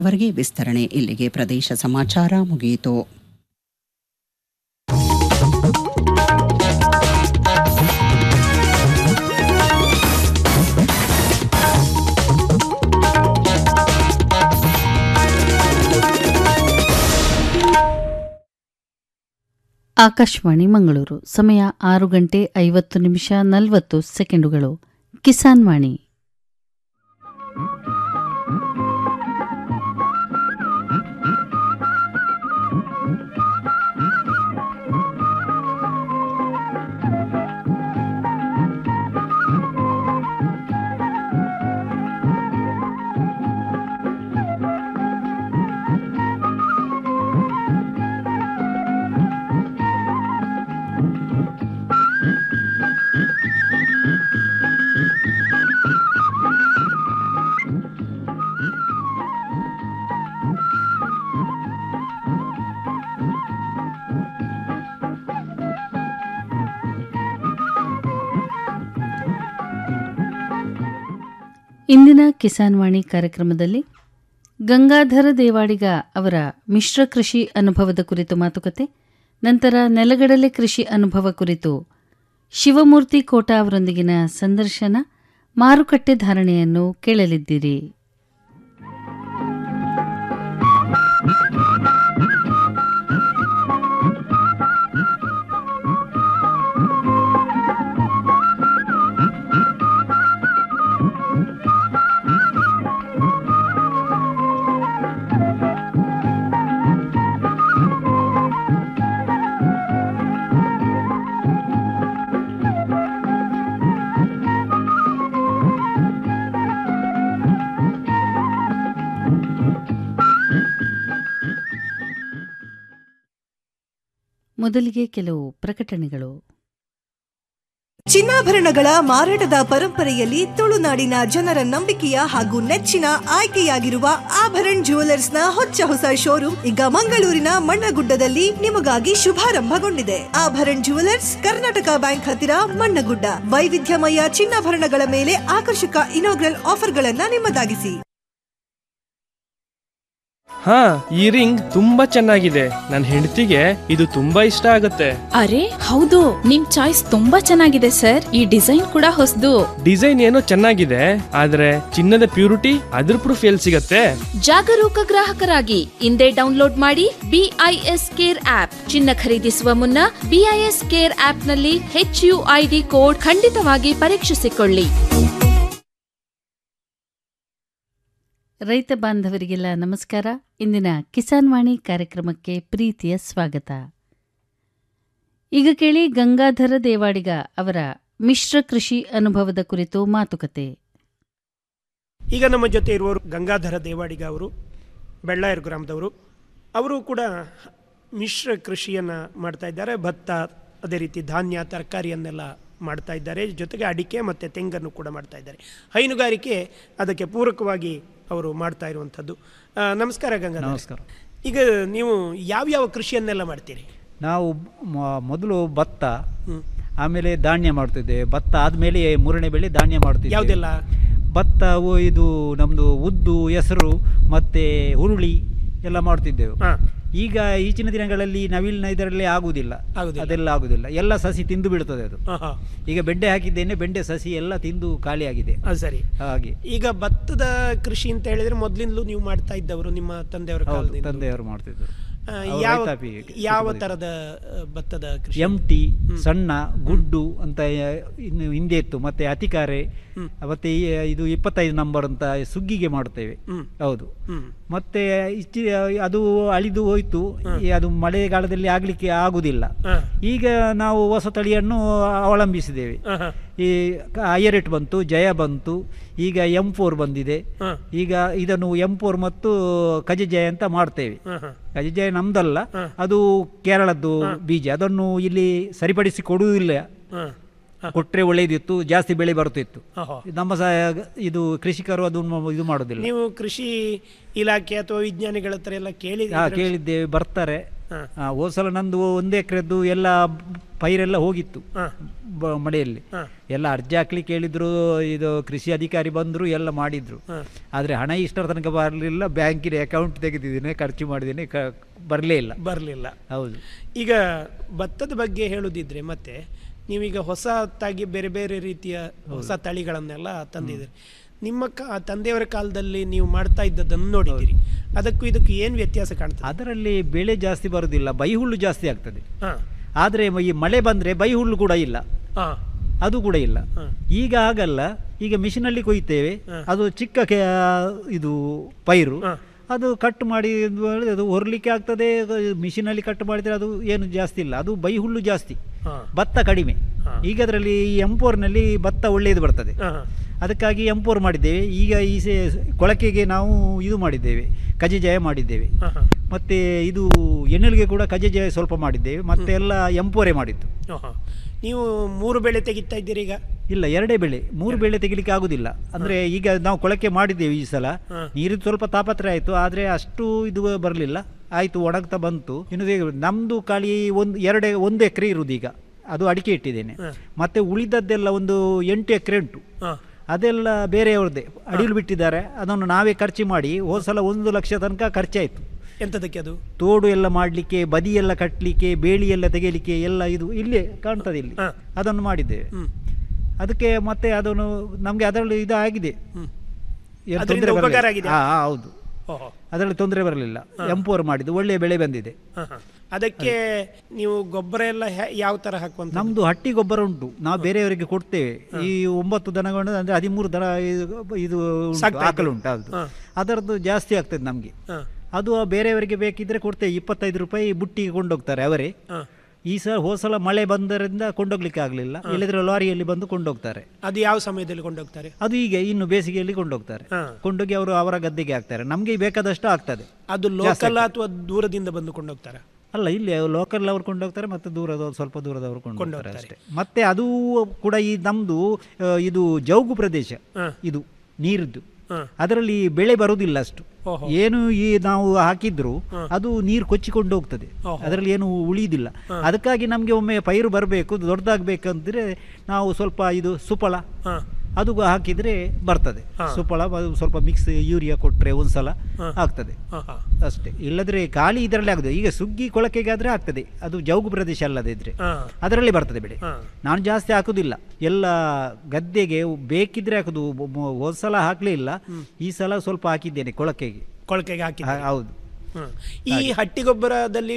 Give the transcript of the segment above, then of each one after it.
ವರೆಗೆ ವಿಸ್ತರಣೆ ಇಲ್ಲಿಗೆ ಪ್ರದೇಶ ಸಮಾಚಾರ ಮುಗಿಯಿತು ಆಕಾಶವಾಣಿ ಮಂಗಳೂರು ಸಮಯ ಆರು ಗಂಟೆ ಐವತ್ತು ನಿಮಿಷ ನಲವತ್ತು ಸೆಕೆಂಡುಗಳು ಕಿಸಾನ್ ವಾಣಿ ಇಂದಿನ ಕಿಸಾನ್ ವಾಣಿ ಕಾರ್ಯಕ್ರಮದಲ್ಲಿ ಗಂಗಾಧರ ದೇವಾಡಿಗ ಅವರ ಮಿಶ್ರ ಕೃಷಿ ಅನುಭವದ ಕುರಿತು ಮಾತುಕತೆ ನಂತರ ನೆಲಗಡಲೆ ಕೃಷಿ ಅನುಭವ ಕುರಿತು ಶಿವಮೂರ್ತಿ ಕೋಟ ಅವರೊಂದಿಗಿನ ಸಂದರ್ಶನ ಮಾರುಕಟ್ಟೆ ಧಾರಣೆಯನ್ನು ಕೇಳಲಿದ್ದೀರಿ ಮೊದಲಿಗೆ ಕೆಲವು ಪ್ರಕಟಣೆಗಳು ಚಿನ್ನಾಭರಣಗಳ ಮಾರಾಟದ ಪರಂಪರೆಯಲ್ಲಿ ತುಳುನಾಡಿನ ಜನರ ನಂಬಿಕೆಯ ಹಾಗೂ ನೆಚ್ಚಿನ ಆಯ್ಕೆಯಾಗಿರುವ ಆಭರಣ್ ಜ್ಯುವೆಲರ್ಸ್ನ ಹೊಚ್ಚ ಹೊಸ ಶೋರೂಮ್ ಈಗ ಮಂಗಳೂರಿನ ಮಣ್ಣಗುಡ್ಡದಲ್ಲಿ ನಿಮಗಾಗಿ ಶುಭಾರಂಭಗೊಂಡಿದೆ ಆಭರಣ್ ಜ್ಯುವೆಲರ್ಸ್ ಕರ್ನಾಟಕ ಬ್ಯಾಂಕ್ ಹತ್ತಿರ ಮಣ್ಣಗುಡ್ಡ ವೈವಿಧ್ಯಮಯ ಚಿನ್ನಾಭರಣಗಳ ಮೇಲೆ ಆಕರ್ಷಕ ಇನೋಗ್ರಲ್ ಆಫರ್ಗಳನ್ನ ನಿಮ್ಮದಾಗಿಸಿ ಹಾ ಈ ರಿಂಗ್ ತುಂಬಾ ಚೆನ್ನಾಗಿದೆ ನನ್ನ ಹೆಂಡತಿಗೆ ಇದು ತುಂಬಾ ಇಷ್ಟ ಆಗುತ್ತೆ ಅರೆ ಹೌದು ನಿಮ್ ಚಾಯ್ಸ್ ತುಂಬಾ ಚೆನ್ನಾಗಿದೆ ಸರ್ ಈ ಡಿಸೈನ್ ಕೂಡ ಹೊಸದು ಡಿಸೈನ್ ಏನೋ ಚೆನ್ನಾಗಿದೆ ಆದ್ರೆ ಚಿನ್ನದ ಪ್ಯೂರಿಟಿ ಅದ್ರ ಪ್ರೂಫ್ ಎಲ್ಲಿ ಸಿಗತ್ತೆ ಜಾಗರೂಕ ಗ್ರಾಹಕರಾಗಿ ಇಂದೇ ಡೌನ್ಲೋಡ್ ಮಾಡಿ ಬಿಐಎಸ್ ಕೇರ್ ಆಪ್ ಚಿನ್ನ ಖರೀದಿಸುವ ಮುನ್ನ ಬಿಐಎಸ್ ಕೇರ್ ಆಪ್ ನಲ್ಲಿ ಹೆಚ್ ಯು ಐಡಿ ಕೋಡ್ ಖಂಡಿತವಾಗಿ ಪರೀಕ್ಷಿಸಿಕೊಳ್ಳಿ ರೈತ ಬಾಂಧವರಿಗೆಲ್ಲ ನಮಸ್ಕಾರ ಇಂದಿನ ಕಿಸಾನ್ ವಾಣಿ ಕಾರ್ಯಕ್ರಮಕ್ಕೆ ಪ್ರೀತಿಯ ಸ್ವಾಗತ ಈಗ ಕೇಳಿ ಗಂಗಾಧರ ದೇವಾಡಿಗ ಅವರ ಮಿಶ್ರ ಕೃಷಿ ಅನುಭವದ ಕುರಿತು ಮಾತುಕತೆ ಈಗ ನಮ್ಮ ಜೊತೆ ಇರುವವರು ಗಂಗಾಧರ ದೇವಾಡಿಗ ಅವರು ಬೆಳ್ಳಾಯರು ಗ್ರಾಮದವರು ಅವರು ಕೂಡ ಮಿಶ್ರ ಕೃಷಿಯನ್ನು ಮಾಡ್ತಾ ಇದ್ದಾರೆ ಭತ್ತ ಅದೇ ರೀತಿ ಧಾನ್ಯ ತರಕಾರಿಯನ್ನೆಲ್ಲ ಮಾಡ್ತಾ ಇದ್ದಾರೆ ಜೊತೆಗೆ ಅಡಿಕೆ ಮತ್ತು ತೆಂಗನ್ನು ಕೂಡ ಮಾಡ್ತಾ ಇದ್ದಾರೆ ಹೈನುಗಾರಿಕೆ ಅದಕ್ಕೆ ಪೂರಕವಾಗಿ ಅವರು ಮಾಡ್ತಾ ಇರುವಂಥದ್ದು ಆ, ನಮಸ್ಕಾರ ಗಂಗಾಧರ ನಮಸ್ಕಾರ. ಈಗ ನೀವು ಯಾವ್ಯಾವ ಕೃಷಿಯನ್ನೆಲ್ಲ ಮಾಡ್ತೀರಿ ನಾವು ಮ- ಮೊದಲು ಭತ್ತ ಆಮೇಲೆ ಧಾನ್ಯ ಮಾಡ್ತಿದ್ದೇವೆ ಭತ್ತ ಆದಮೇಲೆ ಮೂರನೇ ಬೆಳೆ ಧಾನ್ಯ ಮಾಡ್ತಿದ್ದೇವೆ ಯಾವುದೆಲ್ಲ ಭತ್ತ ಅವು ಇದು ನಮ್ಮದು ಉದ್ದು ಹೆಸರು ಮತ್ತು ಹುರುಳಿ ಎಲ್ಲ ಮಾಡ್ತಿದ್ದೆವು ಹಾಂ ಈಗ ಈಚಿನ ದಿನಗಳಲ್ಲಿ ನವಿಲಿನ ಇದರಲ್ಲಿ ಆಗುವುದಿಲ್ಲ ಆಗುದಿಲ್ಲ. ಅದೆಲ್ಲ ಆಗುದಿಲ್ಲ ಎಲ್ಲ ಸಸಿ ತಿಂದು ಬೀಳ್ತದೆ ಅದು ಹಾಂ ಹಾಂ ಈಗ ಬೆಂಡೆ ಹಾಕಿದ್ದೇನೆ ಬೆಂಡೆ ಸಸಿ ಎಲ್ಲ ತಿಂದು ಖಾಲಿಯಾಗಿದೆ ಅದು ಸರಿ ಹಾಗೆ ಈಗ ಭತ್ತದ ಕೃಷಿ ಅಂತ ಹೇಳಿದ್ರೆ ಮೊದಲಿಂದಲೂ ನೀವು ಮಾಡ್ತಾ ಇದ್ದವರು ನಿಮ್ಮ ತಂದೆಯವರ ಹೌದು ಕಾಲದಿಂದ ತಂದೆಯವರು ಮಾಡ್ತಿದ್ರು ಆ, ಅವ್ರು ಯಾವ ರೈತಾಪಿ ಯಾವ ಕುಟುಂಬದ- ತರದ ಆ, ಭತ್ತದ ಕೃಷಿ ಎಂ ಟಿ ಸಣ್ಣ ಗುಡ್ಡು ಅಂತ ಇನ್ನು ಹಿಂದೆ ಇತ್ತು ಮತ್ತೆ ಅತಿಕಾರೆ ಮತ್ತೆ ಈ- ಇದು ಇಪ್ಪತ್ತೈದು ನಂಬರ್ ಅಂತ ಸುಗ್ಗಿಗೆ ಮಾಡ್ತೇವೆ ಹ್ಮ್. ಹೌದು ಹ್ಮ್. ಮತ್ತೆ ಇಚ್ಚಿ ಅದು ಅಳಿದು ಹೋಯ್ತು ಈ ಅದು ಮಳೆಗಾಲದಲ್ಲಿ ಆಗ್ಲಿಕ್ಕೆ ಆಗುದಿಲ್ಲ ಹಾ. ಈಗ ನಾವು ಹೊಸ ತಳಿಯನ್ನು ಅವಲಂಬಿಸಿದ್ದೇವೆ ಹಾ, ಹಾ. ಈ ಕ- ಐಯರೆಟ್ ಬಂತು ಜಯ ಬಂತು ಈಗ ಎಂ ಫೋರ್ ಬಂದಿದೆ ಹಾ. ಈಗ ಇದನ್ನು ಎಂ ಫೋರ್ ಮತ್ತು ಕಜಜಯ ಅಂತ ಮಾಡ್ತೇವೆ ಹಾ, ಹಾ. ಕಜಜಯ ನಮ್ದಲ್ಲ ಅದು ಕೇರಳದ್ದು ಬೀಜ ಅದನ್ನು ಇಲ್ಲಿ ಸರಿಪಡಿಸಿ ಕೊಡುವುದಿಲ್ಲ ಹಾ. ಕೊಟ್ರೆ ಒಳ್ಳೆಯದಿತ್ತು ಜಾಸ್ತಿ ಬೆಳೆ ಬರುತ್ತಿತ್ತು ಆಹಾ. ನಮ್ಮ ಸ ಇದು ಕೃಷಿಕರು ಅದನ್ನು ಇದು ಮಾಡುದಿಲ್ಲ ನೀವು ಕೃಷಿ ಇಲಾಖೆ ಅಥವಾ ವಿಜ್ಞಾನಿಗಳ ಹತ್ರ ಎಲ್ಲ ಕೇಳಿ ಹಾ ಕೇಳಿದ್ದೇವೆ ಬರ್ತಾರೆ ಹಾ. ಆ, ಹೋದ್ ಸಲ ನಂದು ಒಂದು ಎಕರೆದ್ದು ಎಲ್ಲ ಪೈರೆಲ್ಲ ಹೋಗಿತ್ತು ಹಾ. ಬ- ಮಳೆಯಲ್ಲಿ ಎಲ್ಲ ಅರ್ಜಿ ಹಾಕ್ಲಿಕ್ಕೆ ಹೇಳಿದ್ರು ಇದು ಕೃಷಿ ಅಧಿಕಾರಿ ಬಂದರು ಎಲ್ಲ ಮಾಡಿದ್ರು ಆದರೆ ಹಣ ಇಷ್ಟರ ತನಕ ಬರಲಿಲ್ಲ ಬ್ಯಾಂಕಿನ ಅಕೌಂಟ್ ತೆಗೆದಿದ್ದೀನಿ ಖರ್ಚು ಮಾಡಿದ್ದೀನಿ ಕ ಬರಲೇ ಇಲ್ಲ ಬರಲಿಲ್ಲ ಹೌದು ಈಗ ಭತ್ತದ ಬಗ್ಗೆ ಹೇಳುದಿದ್ರೆ ಮತ್ತೆ ನೀವೀಗ ಹೊಸತಾಗಿ ಬೇರೆ ಬೇರೆ ರೀತಿಯ ಹೊಸ ತಳಿಗಳನ್ನೆಲ್ಲ ತಂದಿದ್ದೀರಿ ನಿಮ್ಮ ಕ ತಂದೆಯವರ ಕಾಲದಲ್ಲಿ ನೀವು ಮಾಡ್ತಾ ಇದ್ದದ್ದನ್ನು ನೋಡಿದ್ದೀರಿ ಅದಕ್ಕೂ ಇದಕ್ಕೂ ಏನು ವ್ಯತ್ಯಾಸ ಕಾಣ್ತದೆ ಅದರಲ್ಲಿ ಬೆಳೆ ಜಾಸ್ತಿ ಬರುವುದಿಲ್ಲ ಬೈಹುಲ್ಲು ಜಾಸ್ತಿ ಆಗ್ತದೆ ಹಾಂ ಆದರೆ ಈ ಮಳೆ ಬಂದರೆ ಬೈಹುಲ್ಲು ಕೂಡ ಇಲ್ಲ ಹಾಂ ಅದು ಕೂಡ ಇಲ್ಲ ಹ. ಈಗ ಆಗಲ್ಲ ಈಗ ಮಿಷಿನಲ್ಲಿ ಕೊಯ್ತೇವೆ ಅದು ಚಿಕ್ಕ ಕೆ- ಇದು ಪೈರು ಹ. ಅದು ಕಟ್ ಮಾಡಿ ಇದು ಮಾಡಿದ್ರೆ ಅದು ಹೊರಲಿಕ್ಕೆ ಆಗ್ತದೆ ಮಿಷಿನಲ್ಲಿ ಕಟ್ ಮಾಡಿದರೆ ಅದು ಏನು ಜಾಸ್ತಿ ಇಲ್ಲ ಅದು ಬೈಹುಲ್ಲು ಜಾಸ್ತಿ ಹಾಂ ಭತ್ತ ಕಡಿಮೆ ಹ. ಈಗ ಅದರಲ್ಲಿ ಎಂಪೋರ್ನಲ್ಲಿ ಭತ್ತ ಒಳ್ಳೆಯದು ಬರ್ತದೆ ಹಾಂ ಅದಕ್ಕಾಗಿ ಎಂಪೋರ್ ಮಾಡಿದ್ದೇವೆ ಈಗ ಈ ಸೆ ಕೊಳಕೆಗೆ ನಾವು ಇದು ಮಾಡಿದ್ದೇವೆ ಕಜೆಜಯ ಮಾಡಿದ್ದೇವೆ ಹಾಂ ಹಾಂ ಮತ್ತು ಇದು ಎಣ್ಣೆಲಿಗೆ ಕೂಡ ಕಜೆಜಯ ಸ್ವಲ್ಪ ಮಾಡಿದ್ದೇವೆ ಮತ್ತೆ ಎಲ್ಲ ಎಂಪೋರೆ ಮಾಡಿದ್ದು ಹಾಂ ನೀವು ಮೂರು ಬೆಳೆ ತೆಗಿತಾ ಇದ್ದೀರಿ ಈಗ ಇಲ್ಲ ಎರಡೇ ಬೆಳೆ ಮೂರು ಬೆಳೆ ತೆಗಿಲಿಕ್ಕೆ ಆಗುದಿಲ್ಲ ಅಂದ್ರೆ ಈಗ ನಾವು ಕೊಳಕೆ ಮಾಡಿದ್ದೇವೆ ಈ ಸಲ ಹ. ನೀರಿದ್ದು ಸ್ವಲ್ಪ ತಾಪತ್ರೆ ಆಯ್ತು ಆದ್ರೆ ಅಷ್ಟು ಇದು ಬರಲಿಲ್ಲ ಆಯ್ತು ಒಣಗ್ತಾ ಬಂತು ಇನ್ನು ಈಗ ನಮ್ದು ಖಾಲಿ ಒಂದು ಎರಡೇ ಒಂದು ಎಕರೆ ಇರುವುದು ಈಗ ಅದು ಅಡಿಕೆ ಇಟ್ಟಿದ್ದೇನೆ ಹ. ಮತ್ತೆ ಉಳಿದದ್ದೆಲ್ಲ ಒಂದು ಎಂಟು ಎಕರೆ ಉಂಟು ಹಾಂ ಅದೆಲ್ಲ ಬೇರೆಯವ್ರದ್ದೇ ಅಡಿಲು ಬಿಟ್ಟಿದ್ದಾರೆ ಅದನ್ನು ನಾವೇ ಖರ್ಚು ಮಾಡಿ ಹೋದ ಸಲ ಒಂದು ಲಕ್ಷ ತನಕ ಖರ್ಚಾಯಿತು ಎಂಥದಕ್ಕೆ ಅದು ತೋಡು ಎಲ್ಲ ಮಾಡಲಿಕ್ಕೆ ಬದಿ ಎಲ್ಲ ಕಟ್ಟಲಿಕ್ಕೆ ಬೇಲಿ ಎಲ್ಲ ತೆಗೆಯಲಿಕ್ಕೆ ಎಲ್ಲ ಇದು ಇಲ್ಲೇ ಕಾಣ್ತದೆ ಇಲ್ಲಿ ಹ. ಅದನ್ನು ಮಾಡಿದ್ದೇವೆ ಹ್ಞೂ ಅದಕ್ಕೆ ಮತ್ತೆ ಅದನ್ನು ನಮಗೆ ಅದರಲ್ಲಿ ಇದು ಆಗಿದೆ ಹ್ಞೂ ಏನು ಅದರಿಂದ ತೊಂದರೆ ಉಪಕಾರ ಬರಲಿಲ್ಲ ಆಗಿದೆ? ಹಾ ಹಾ, ಹೌದು ಓಹೋ ಅದರಲ್ಲಿ ತೊಂದರೆ ಬರಲಿಲ್ಲ ಎಂಪೋರ್ ಮಾಡಿದ್ದು ಒಳ್ಳೆಯ ಬೆಳೆ ಬಂದಿದೆ ಹಾಂ ಹಾಂ ಅದಕ್ಕೆ ನೀವು ಗೊಬ್ಬರ ಎಲ್ಲ ಹ್ಯಾ- ಯಾವ ಥರ ಹಾಕುವಂತ ನಮ್ದು ಹಟ್ಟಿ ಗೊಬ್ಬರ ಉಂಟು ನಾವು ಬೇರೆಯವರಿಗೆ ಕೊಡ್ತೇವೆ ಈ ಒಂಬತ್ತು ದನಗಳು ಅಂದ್ರೆ ಹದಿಮೂರು ದನ ಇದು- ಇದು ಉಂಟು, ಸಾಕ್ತಾ ಆಕಳು ಉಂಟು ಹೌದು ಹಾ. ಅದರದ್ದು ಜಾಸ್ತಿ ಆಗ್ತದೆ ನಮಗೆ ಹಾಂ ಅದು ಬೇರೆಯವರಿಗೆ ಬೇಕಿದ್ರೆ ಕೊಡ್ತೇವೆ ಇಪ್ಪತ್ತೈದು ರೂಪಾಯಿ ಬುಟ್ಟಿಗೆ ಕೊಂಡೋಗ್ತಾರೆ ಅವರೇ ಹಾಂ ಈ ಸಲ ಹೋದ ಸಲ ಮಳೆ ಬಂದರಿಂದ ಕೊಂಡೋಗ್ಲಿಕ್ಕೆ ಆಗಲಿಲ್ಲ ಇಲ್ಲದ್ರೆ ಲಾರಿಯಲ್ಲಿ ಬಂದು ಕೊಂಡೋಗ್ತಾರೆ ಅದು ಯಾವ ಸಮಯದಲ್ಲಿ ಕೊಂಡೋಗ್ತಾರೆ ಅದು ಈಗ ಇನ್ನು ಬೇಸಿಗೆಯಲ್ಲಿ ಕೊಂಡೋಗ್ತಾರೆ ಹಾ. ಕೊಂಡೋಗಿ ಅವರು ಅವರ ಗದ್ದೆಗೆ ಹಾಕ್ತಾರೆ ನಮಗೆ ಬೇಕಾದಷ್ಟು ಆಗ್ತದೆ ಅದು ಲೋಕಲ್ ಅಥವಾ ದೂರದಿಂದ ಬಂದು ಕೊಂಡೋಗ್ತಾರೆ ಅಲ್ಲ ಇಲ್ಲಿ ಲೋಕಲ್ ಅವ್ರು ಕೊಂಡೋಗ್ತಾರೆ ಮತ್ತೆ ದೂರದವ್ರು ಸ್ವಲ್ಪ ದೂರದವರು ಕೊಂಡೋಗ್ತಾರೆ ಕೊಂಡೋಗ್ತಾರೆ. ಅಷ್ಟೇ ಮತ್ತೆ ಅದು ಕೂಡ ಈ ನಮ್ದು ಆ, ಇದು ಜೌಗು ಪ್ರದೇಶ ಹಾ. ಇದು ನೀರಿದ್ದು ಹಾ. ಅದರಲ್ಲಿ ಬೆಳೆ ಬರುವುದಿಲ್ಲ ಅಷ್ಟು ಓಹೋ. ಏನು ಈ ನಾವು ಹಾಕಿದ್ರು ಅದು ನೀರು ಕೊಚ್ಚಿಕೊಂಡು ಹೋಗ್ತದೆ ಓಹೋ. ಅದರಲ್ಲಿ ಏನು ಉಳಿಯುವುದಿಲ್ಲ ಅದಕ್ಕಾಗಿ ನಮಗೆ ಒಮ್ಮೆ ಪೈರು ಬರಬೇಕು ದೊಡ್ಡದಾಗಬೇಕಂದ್ರೆ ನಾವು ಸ್ವಲ್ಪ ಇದು ಸುಫಲ ಹಾಂ ಅದು ಹಾಕಿದ್ರೆ ಬರ್ತದೆ ಹಾ. ಸುಫಲ ಅದು ಸ್ವಲ್ಪ ಮಿಕ್ಸ್ ಯೂರಿಯಾ ಕೊಟ್ರೆ ಒಂದ್ಸಲ ಹಾ. ಆಗ್ತದೆ ಹಾಂ ಹಾಂ ಅಷ್ಟೇ ಇಲ್ಲದ್ರೆ ಖಾಲಿ ಇದರಲ್ಲಿ ಆಗುದು ಈಗ ಸುಗ್ಗಿ ಕೊಳಕೆಗೆ ಆದ್ರೆ ಆಗ್ತದೆ ಅದು ಜೌಗು ಪ್ರದೇಶ ಅಲ್ಲದಿದ್ರೆ ಹಾಂ ಅದರಲ್ಲಿ ಬರ್ತದೆ ಬೆಳೆ ಹಾಂ ನಾನು ಜಾಸ್ತಿ ಹಾಕುದಿಲ್ಲ ಎಲ್ಲ ಗದ್ದೆಗೆ ಬೇಕಿದ್ರೆ ಹಾಕುದು ಬ- ಬ- ಹೋದ್ ಸಲ ಹಾಕ್ಲೇ ಇಲ್ಲ ಈ ಸಲ ಸ್ವಲ್ಪ ಹಾಕಿದ್ದೇನೆ ಕೊಳಕೆಗೆ ಕೊಳಕೆಗೆ ಹಾಕಿ ಹ- ಹೌದು ಹ್ಮ್. ಈ ಹಟ್ಟಿ ಗೊಬ್ಬರದಲ್ಲಿ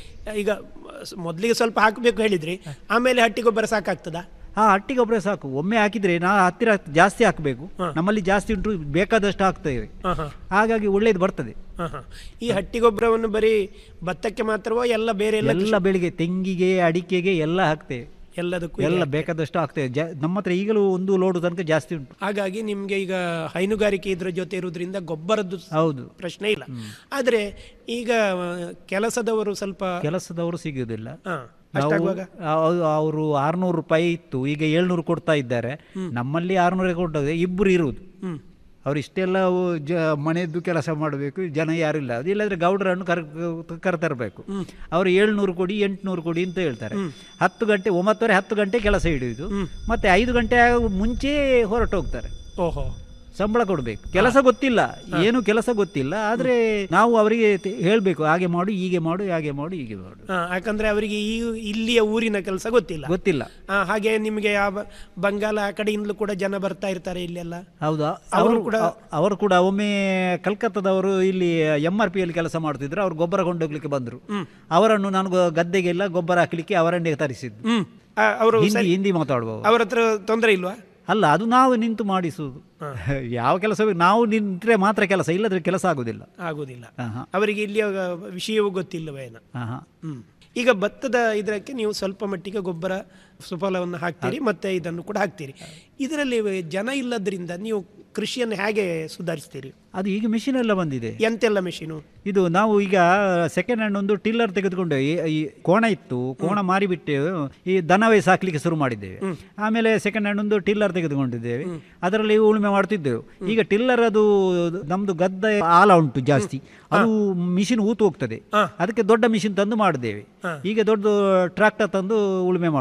ಈಗ ಮೊದಲಿಗೆ ಸ್ವಲ್ಪ ಹಾಕಬೇಕು ಹೇಳಿದ್ರಿ ಆಮೇಲೆ ಹಟ್ಟಿ ಗೊಬ್ಬರ ಸಾಕಾಗ್ತದಾ ಹಾ ಹಟ್ಟಿ ಗೊಬ್ಬರ ಸಾಕು ಒಮ್ಮೆ ಹಾಕಿದ್ರೆ ನಾ ಹತ್ತಿರ ಜಾಸ್ತಿ ಹಾಕಬೇಕು ಹಾ. ನಮ್ಮಲ್ಲಿ ಜಾಸ್ತಿ ಉಂಟು ಬೇಕಾದಷ್ಟು ಹಾಕ್ತೇವೆ ಹಾಂ ಹಾಂ ಹಾಗಾಗಿ ಒಳ್ಳೇದು ಬರ್ತದೆ ಹಾಂ ಹಾಂ ಈ ಹಟ್ಟಿ ಗೊಬ್ಬರವನ್ನು ಬರೀ ಭತ್ತಕ್ಕೆ ಮಾತ್ರವೋ ಎಲ್ಲ ಬೇರೆ ಎಲ್ಲ ಎಲ್ಲ ಬೆಳಿಗ್ಗೆ ತೆಂಗಿಗೆ ಅಡಿಕೆಗೆ ಎಲ್ಲ ಹಾಕ್ತೇವೆ ಎಲ್ಲದಕ್ಕೂ ಎಲ್ಲ ಇದೆ. ಬೇಕಾದಷ್ಟು ಆಗ್ತದೆ ಜ ನಮ್ಮ ಹತ್ರ ಈಗಲೂ ಒಂದು ಲೋಡು ತನಕ ಜಾಸ್ತಿ ಉಂಟು ಹಾಗಾಗಿ ನಿಮಗೆ ಈಗ ಹೈನುಗಾರಿಕೆ ಇದ್ರ ಜೊತೆ ಇರುವುದರಿಂದ ಗೊಬ್ಬರದ್ದು ಸ- ಹೌದು ಪ್ರಶ್ನೆ ಇಲ್ಲ ಆದರೆ ಈಗ ಆ, ಕೆಲಸದವರು ಸ್ವಲ್ಪ ಕೆಲಸದವರು ಸಿಗುವುದಿಲ್ಲ ಹಾಂ ನಾವು ಅಷ್ಟಾಗುವಾಗ ಅವರು ಆರ್ನೂರು ರೂಪಾಯಿ ಇತ್ತು ಈಗ ಏಳ್ನೂರು ಕೊಡ್ತಾ ಇದ್ದಾರೆ ನಮ್ಮಲ್ಲಿ ಆರ್ನೂರೇ ಕೊಟ್ಟದೆ ಇಬ್ಬರು ಇರುವುದು ಹ್ಮ್ ಅವ್ರು ಇಷ್ಟೆಲ್ಲ ಅವು ಜ ಮನೆಯದ್ದು ಕೆಲಸ ಮಾಡಬೇಕು ಜನ ಯಾರು ಇಲ್ಲ ಅದು ಇಲ್ಲದ್ರೆ ಗೌಡರನ್ನು ಕರ್ ಕರೆತರಬೇಕು ಅವರು ಏಳ್ನೂರು ಕೊಡಿ ಎಂಟುನೂರು ಕೊಡಿ ಅಂತ ಹೇಳ್ತಾರೆ ಹತ್ತು ಗಂಟೆ ಒಂಬತ್ತುವರೆ ಹತ್ತು ಗಂಟೆ ಕೆಲಸ ಹಿಡಿಯುವುದು ಮತ್ತೆ ಐದು ಗಂಟೆ ಆಗೋ ಮುಂಚೆ ಹೊರಟು ಹೋಗ್ತಾರೆ ಓಹೋ ಸಂಬಳ ಕೊಡಬೇಕು ಕೆಲಸ ಗೊತ್ತಿಲ್ಲ ಏನು ಕೆಲಸ ಗೊತ್ತಿಲ್ಲ ಆದರೆ ನಾವು ಅವರಿಗೆ ತೆ- ಹೇಳ್ಬೇಕು ಹಾಗೆ ಮಾಡು ಹೀಗೆ ಮಾಡು ಹಾಗೆ ಮಾಡು ಹೀಗೆ ಮಾಡು ಹಾ, ಯಾಕಂದ್ರೆ ಅವರಿಗೆ ಈ ಇಲ್ಲಿಯ ಊರಿನ ಕೆಲಸ ಗೊತ್ತಿಲ್ಲ ಗೊತ್ತಿಲ್ಲ ಆ, ಹಾಗೆ ನಿಮಗೆ ಆ ಬ- ಬಂಗಾಲ ಆ ಕಡೆಯಿಂದಲೂ ಕೂಡ ಜನ ಬರ್ತಾ ಇರ್ತಾರೆ ಇಲ್ಲೆಲ್ಲ ಹೌದಾ ಅವರು ಅವರು ಕೂಡ- ಕೂಡ ಅವರು ಕೂಡ ಒಮ್ಮೆ ಕಲ್ಕತ್ತಾದವರು ಇಲ್ಲಿ ಎಂ ಆರ್ ಪಿಯಲ್ಲಿ ಕೆಲಸ ಮಾಡ್ತಿದ್ರು ಅವ್ರು ಗೊಬ್ಬರ ಕೊಂಡೋಗ್ಲಿಕ್ಕೆ ಬಂದರು ಅವರನ್ನು ನಾನು ಗೊ- ಗದ್ದೆಗೆಲ್ಲ ಗೊಬ್ಬರ ಹಾಕ್ಲಿಕ್ಕೆ ಅವರನ್ನೇ ತರಿಸಿದ್ದು ಹ್ಮ್ ಆ, ಅವರು ಹಿಂದಿ ಸರಿ ಹಿಂದಿ ಮಾತಾಡುವವರು ಅವ್ರ ಹತ್ರ ತೊಂದರೆ ಇಲ್ವಾ ಅಲ್ಲ ಅದು ನಾವು ನಿಂತು ಮಾಡಿಸುವುದು ಯಾವ ಕೆಲಸ ಬೇಕು ನಾವು ನಿಂತರೆ ಮಾತ್ರ ಕೆಲಸ ಇಲ್ಲದ್ರೆ ಕೆಲಸ ಆಗುದಿಲ್ಲ ಆಗುದಿಲ್ಲ ಹಾ, ಹಾ. ಅವರಿಗೆ ಇಲ್ಲಿಯ ವಿಷಯವೂ ಗೊತ್ತಿಲ್ಲವೇನ ಹಾ, ಹಾ. ಹ್ಮ್ ಈಗ ಭತ್ತದ ಇದಕ್ಕೆ ನೀವು ಸ್ವಲ್ಪ ಮಟ್ಟಿಗೆ ಗೊಬ್ಬರ ಸುಫಲವನ್ನು ಹಾಕ್ತೀರಿ ಮತ್ತೆ ಇದನ್ನು ಕೂಡ ಹಾಕ್ತೀರಿ ಇದರಲ್ಲಿ ಜನ ಇಲ್ಲದ್ರಿಂದ ನೀವು ಕೃಷಿಯನ್ನು ಹೇಗೆ ಸುಧಾರಿಸ್ತೀರಿ ಅದು ಈಗ ಮಿಷಿನ್ ಎಲ್ಲ ಬಂದಿದೆ ಎಂತೆಲ್ಲ ಮೆಷಿನು ಇದು ನಾವು ಈಗ ಸೆಕೆಂಡ್ ಹ್ಯಾಂಡ್ ಒಂದು ಟಿಲ್ಲರ್ ತೆಗೆದುಕೊಂಡು ಈ ಈ ಕೋಣ ಇತ್ತು ಕೋಣ ಮಾರಿಬಿಟ್ಟು ಈ ದನವೇ ಸಾಕ್ಲಿಕ್ಕೆ ಶುರು ಮಾಡಿದ್ದೇವೆ ಆಮೇಲೆ ಸೆಕೆಂಡ್ ಹ್ಯಾಂಡ್ ಒಂದು ಟಿಲ್ಲರ್ ತೆಗೆದುಕೊಂಡಿದ್ದೇವೆ ಅದರಲ್ಲಿ ಉಳುಮೆ ಮಾಡ್ತಿದ್ದೆವು ಈಗ ಟಿಲ್ಲರ್ ಅದು ನಮ್ದು ಗದ್ದೆ ಆಲ ಉಂಟು ಜಾಸ್ತಿ ಅದು ಮಿಷಿನ್ ಊತು ಹೋಗ್ತದೆ ಅದಕ್ಕೆ ದೊಡ್ಡ ಮಿಷಿನ್ ತಂದು ಮಾಡಿದ್ದೇವೆ ಈಗ ದೊಡ್ಡ ಟ್ರಾಕ್ಟರ್ ತಂದು ಉಳುಮೆ ಮಾಡೋದು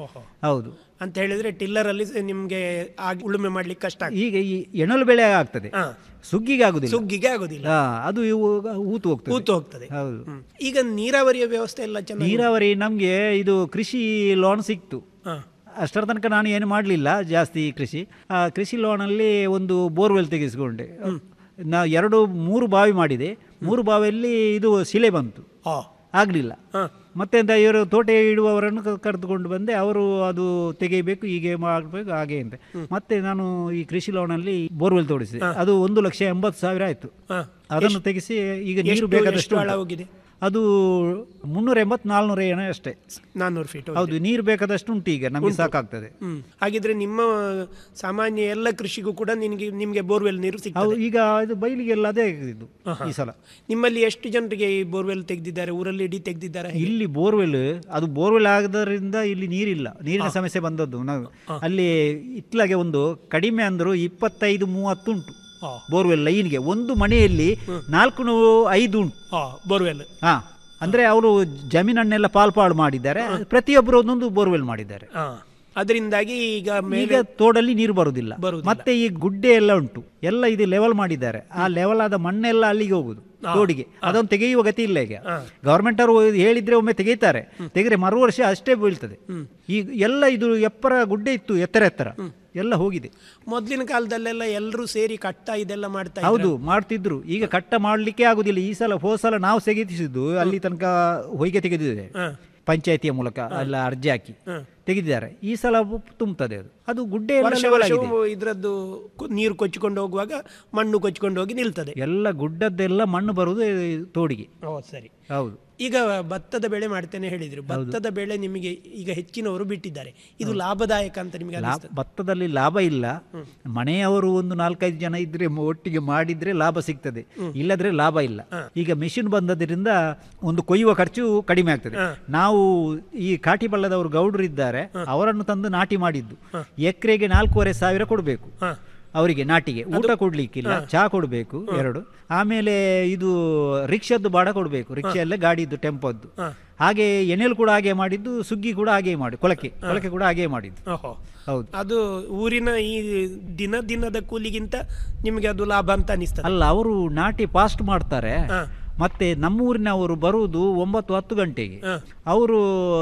ಓಹೋ ಹೌದು ಅಂತ ಹೇಳಿದ್ರೆ ಟಿಲ್ಲರ್ ಅಲ್ಲಿ ಸ- ನಿಮ್ಗೆ ಆಗ್- ಉಳುಮೆ ಮಾಡ್ಲಿಕ್ಕೆ ಕಷ್ಟ ಆಗ್ತದೆ. ಈಗ ಈ ಎಣಲು ಬೆಳೆ ಆಗ್ತದೆ ಹಾ. ಸುಗ್ಗಿಗೆ ಆಗುದಿಲ್ಲ ಸುಗ್ಗಿಗೆ ಆಗೋದಿಲ್ಲ ಹಾ, ಅದು ಇವು ಊತು ಹೋಗ್ತದೆ ಕೂತು ಹೋಗ್ತದೆ ಹೌದು ಹ್ಮ್. ಈಗ ನೀರಾವರಿಯ ವ್ಯವಸ್ಥೆ ಎಲ್ಲ ಚೆನ್ನಾಗಿ ನೀರಾವರಿ ನಮಗೆ ಇದು ಕೃಷಿ ಲೋನ್ ಸಿಕ್ತು ಹಾ. ಅಷ್ಟರ ತನಕ ನಾನು ಏನು ಮಾಡಲಿಲ್ಲ ಜಾಸ್ತಿ ಕೃಷಿ ಆ ಕೃಷಿ ಲೋನಲ್ಲಿ ಒಂದು ಬೋರ್ವೆಲ್ ತೆಗೆಸಿಕೊಂಡೆ ನಾ ಎರಡು ಮೂರು ಬಾವಿ ಮಾಡಿದೆ ಮೂರು ಬಾವಿಯಲ್ಲಿ ಇದು ಶಿಲೆ ಬಂತು ಆ. ಆಗಲಿಲ್ಲ ಮತ್ತೆ ಅಂತ ಇವರು ತೋಟ ಇಡುವವರನ್ನು ಕ- ಕರೆದುಕೊಂಡು ಬಂದೆ ಅವರು ಅದು ತೆಗೆಯಬೇಕು ಹೀಗೆ ಮಾಡಬೇಕು ಹಾಗೆ ಅಂತ ಮತ್ತೆ ನಾನು ಈ ಕೃಷಿ ಲೋನಲ್ಲಿ ಬೋರ್ವೆಲ್ ತೋಡಿಸಿದೆ ಅದು ಒಂದು ಲಕ್ಷ ಎಂಬತ್ತು ಸಾವಿರ ಆಯಿತು ಹಾ. ಅದನ್ನು ತೆಗೆಸಿ ಈಗ ನೀರು ಎಷ್ಟು- ಬೇಕಾದಷ್ಟು ಎಷ್ಟು ಆಳ ಉಂಟು. ಹೋಗಿದೆ? ಅದು ಮುನ್ನೂರ ಎಂಬತ್ತು ನಾಲ್ನೂರ ಏನೋ ಅಷ್ಟೇ ನಾನ್ನೂರು ಫೀಟ್ ಹೌದು ನೀರು ಬೇಕಾದಷ್ಟು ಉಂಟು ಈಗ ನಮಗೆ ಸಾಕಾಗ್ತದೆ ಹ್ಮ್ ಹಾಗಿದ್ರೆ ನಿಮ್ಮ ಸಾಮಾನ್ಯ ಎಲ್ಲ ಕೃಷಿಗೂ ಕೂಡ ನಿನಗೆ ನಿಮ್ಗೆ ಬೋರ್ವೆಲ್ ನೀರು ಹೌದು ಸಿಗ್ತದೆ ಈಗ ಇದು ಬೈಲಿಗೆಲ್ಲ ಅದೇ ಇದು ಈ ಸಲ ನಿಮ್ಮಲ್ಲಿ ಎಷ್ಟು ಜನರಿಗೆ ಈ ಬೋರ್ವೆಲ್ ತೆಗೆದಿದ್ದಾರೆ ಊರಲ್ಲಿ ಇಡೀ ತೆಗೆದಿದ್ದಾರೆ ಇಲ್ಲಿ ಬೋರ್ವೆಲ್ ಅದು ಬೋರ್ವೆಲ್ ಆಗದ್ರಿಂದ ಇಲ್ಲಿ ನೀರಿಲ್ಲ ನೀರಿನ ಸಮಸ್ಯೆ ಬಂದದ್ದು ನಾವು ಅಲ್ಲಿ ಇತ್ಲಾಗೆ ಒಂದು ಕಡಿಮೆ ಅಂದ್ರು ಇಪ್ಪತ್ತೈದು ಮೂವತ್ತು ಉಂಟು ಬೋರ್ವೆಲ್ ಲೈನ್ಗೆ ಒಂದು ಮನೆಯಲ್ಲಿ ನಾಲ್ಕು ನೂ- ಐದು ಉಂಟು ಬೋರ್ವೆಲ್ ಹಾ ಅಂದ್ರೆ ಅವರು ಜಮೀನನ್ನೆಲ್ಲ ಪಾಲ್ಪಾಡು ಮಾಡಿದ್ದಾರೆ ಪ್ರತಿಯೊಬ್ಬರು ಒಂದೊಂದು ಬೋರ್ವೆಲ್ ಮಾಡಿದ್ದಾರೆ ಅದರಿಂದಾಗಿ ಈಗ ಈಗ ಮೇಲೆ ತೋಡಲ್ಲಿ ನೀರು ಬರುವುದಿಲ್ಲ ಬರುವುದಿಲ್ಲ. ಮತ್ತೆ ಈ ಗುಡ್ಡೆ ಎಲ್ಲ ಉಂಟು ಎಲ್ಲ ಇದು ಲೆವೆಲ್ ಮಾಡಿದ್ದಾರೆ ಆ ಲೆವೆಲ್ ಆದ ಮಣ್ಣೆಲ್ಲ ಅಲ್ಲಿಗೆ ಹೋಗುದು ತೋಡಿಗೆ ಅದನ್ನು ತೆಗೆಯುವ ಗತಿ ಇಲ್ಲ ಈಗ ಗವರ್ಮೆಂಟ್ ಅವರು ಹೇಳಿದ್ರೆ ಒಮ್ಮೆ ತೆಗೀತಾರೆ ತೆಗೆದ್ರೆ ಮರು ವರ್ಷ ಅಷ್ಟೇ ಬೀಳ್ತದೆ ಈಗ ಎಲ್ಲ ಇದು ಎಪ್ಪರ ಗುಡ್ಡೆ ಇತ್ತು ಎತ್ತರ ಎತ್ತರ ಎಲ್ಲ ಹೋಗಿದೆ ಮೊದಲಿನ ಕಾಲದಲ್ಲೆಲ್ಲ ಎಲ್ಲರೂ ಸೇರಿ ಕಟ್ಟ ಇದೆಲ್ಲ ಮಾಡ್ತಾ ಇದ್ರು. ಹೌದು ಮಾಡ್ತಿದ್ರು ಈಗ ಕಟ್ಟ ಮಾಡ್ಲಿಕ್ಕೆ ಆಗುದಿಲ್ಲ ಈ ಸಲ ಹೋದ ಸಲ ನಾವು ತೆಗೆದಿಸಿದ್ದು ಅಲ್ಲಿ ತನಕ ಹೊಯ್ಗೆ ತೆಗೆದಿದೆ ಪಂಚಾಯತಿಯ ಮೂಲಕ ಎಲ್ಲ ಅರ್ಜಿ ಹಾಕಿ ತೆಗೆದಿದ್ದಾರೆ ಈ ಸಲ ತುಂಬುತ್ತದೆ ಅದು ಅದು ಗುಡ್ಡೆ ಎಲ್ಲ ವರ್ಷ level ವರ್ಷವೂ ಆಗಿದೆ. ಇದ್ರದ್ದು ಕು- ನೀರು ಕೊಚ್ಚಿಕೊಂಡು ಹೋಗುವಾಗ ಮಣ್ಣು ಕೊಚ್ಚಿಕೊಂಡು ಹೋಗಿ ನಿಲ್ತದೆ ಎಲ್ಲ ಗುಡ್ಡದ್ದೆಲ್ಲ ಮಣ್ಣು ಬರುವುದು ತೋಡಿಗೆ ಓ ಸರಿ ಹೌದು ಈಗ ಭತ್ತದ ಬೆಳೆ ಮಾಡ್ತೇನೆ ಹೇಳಿದ್ರು ಭತ್ತದ ಬೆಳೆ ನಿಮಗೆ ಈಗ ಹೆಚ್ಚಿನವರು ಬಿಟ್ಟಿದ್ದಾರೆ ಇದು ಲಾಭದಾಯಕ ಅಂತ ನಿಮಗೆ ಲಾ- ಅನಿಸ್ತದೆ ಭತ್ತದಲ್ಲಿ ಲಾಭ ಇಲ್ಲ ಮನೆಯವರು ಒಂದು ನಾಲ್ಕೈದು ಜನ ಇದ್ರೆ ಮ- ಒಟ್ಟಿಗೆ ಮಾಡಿದ್ರೆ ಲಾಭ ಸಿಗ್ತದೆ ಇಲ್ಲದ್ರೆ ಲಾಭ ಇಲ್ಲ ಈಗ ಮೆಷಿನ್ ಬಂದದ್ರಿಂದ ಒಂದು ಕೊಯ್ಯುವ ಖರ್ಚು ಕಡಿಮೆ ಆಗ್ತದೆ ನಾವು ಈ ಕಾಟಿ ಬಳ್ಳದವರು ಗೌಡರು ಇದ್ದಾರೆ ಅವರನ್ನು ತಂದು ನಾಟಿ ಮಾಡಿದ್ದು ಎಕರೆಗೆ ನಾಲ್ಕೂವರೆ ಸಾವಿರ ಕೊಡಬೇಕು ಅವರಿಗೆ ನಾಟಿಗೆ ಊಟ ಕೊಡ್ಲಿಕ್ಕಿಲ್ಲ ಚಹಾ ಕೊಡಬೇಕು ಎರಡು ಆಮೇಲೆ ಇದು ರಿಕ್ಷಾದ್ದು ಬಾಡ ಕೊಡಬೇಕು ರಿಕ್ಷಾ ಎಲ್ಲ ಗಾಡಿದ್ದು ಟೆಂಪೋದ್ದು ಹಾಗೆ ಎಣ್ಣೆಲ್ ಕೂಡ ಹಾಗೆ ಮಾಡಿದ್ದು ಸುಗ್ಗಿ ಕೂಡ ಹಾಗೆ ಮಾಡಿ ಕೊಳಕೆ ಕೊಳಕೆ ಕೂಡ ಹಾಗೆ ಮಾಡಿದ್ದು ಓಹೋ ಹೌದು ಅದು ಊರಿನ ಈ ದಿನ ದಿನದ ಕೂಲಿಗಿಂತ ನಿಮಗೆ ಅದು ಲಾಭ ಅಂತ ಅನಿಸ್ತದೆ ಅಲ್ಲ ಅವರು ನಾಟಿ ಫಾಸ್ಟ್ ಮಾಡ್ತಾರೆ ಮತ್ತೆ ನಮ್ಮೂರಿನವರು ಬರುವುದು ಒಂಬತ್ತು ಹತ್ತು ಗಂಟೆಗೆ ಅವರು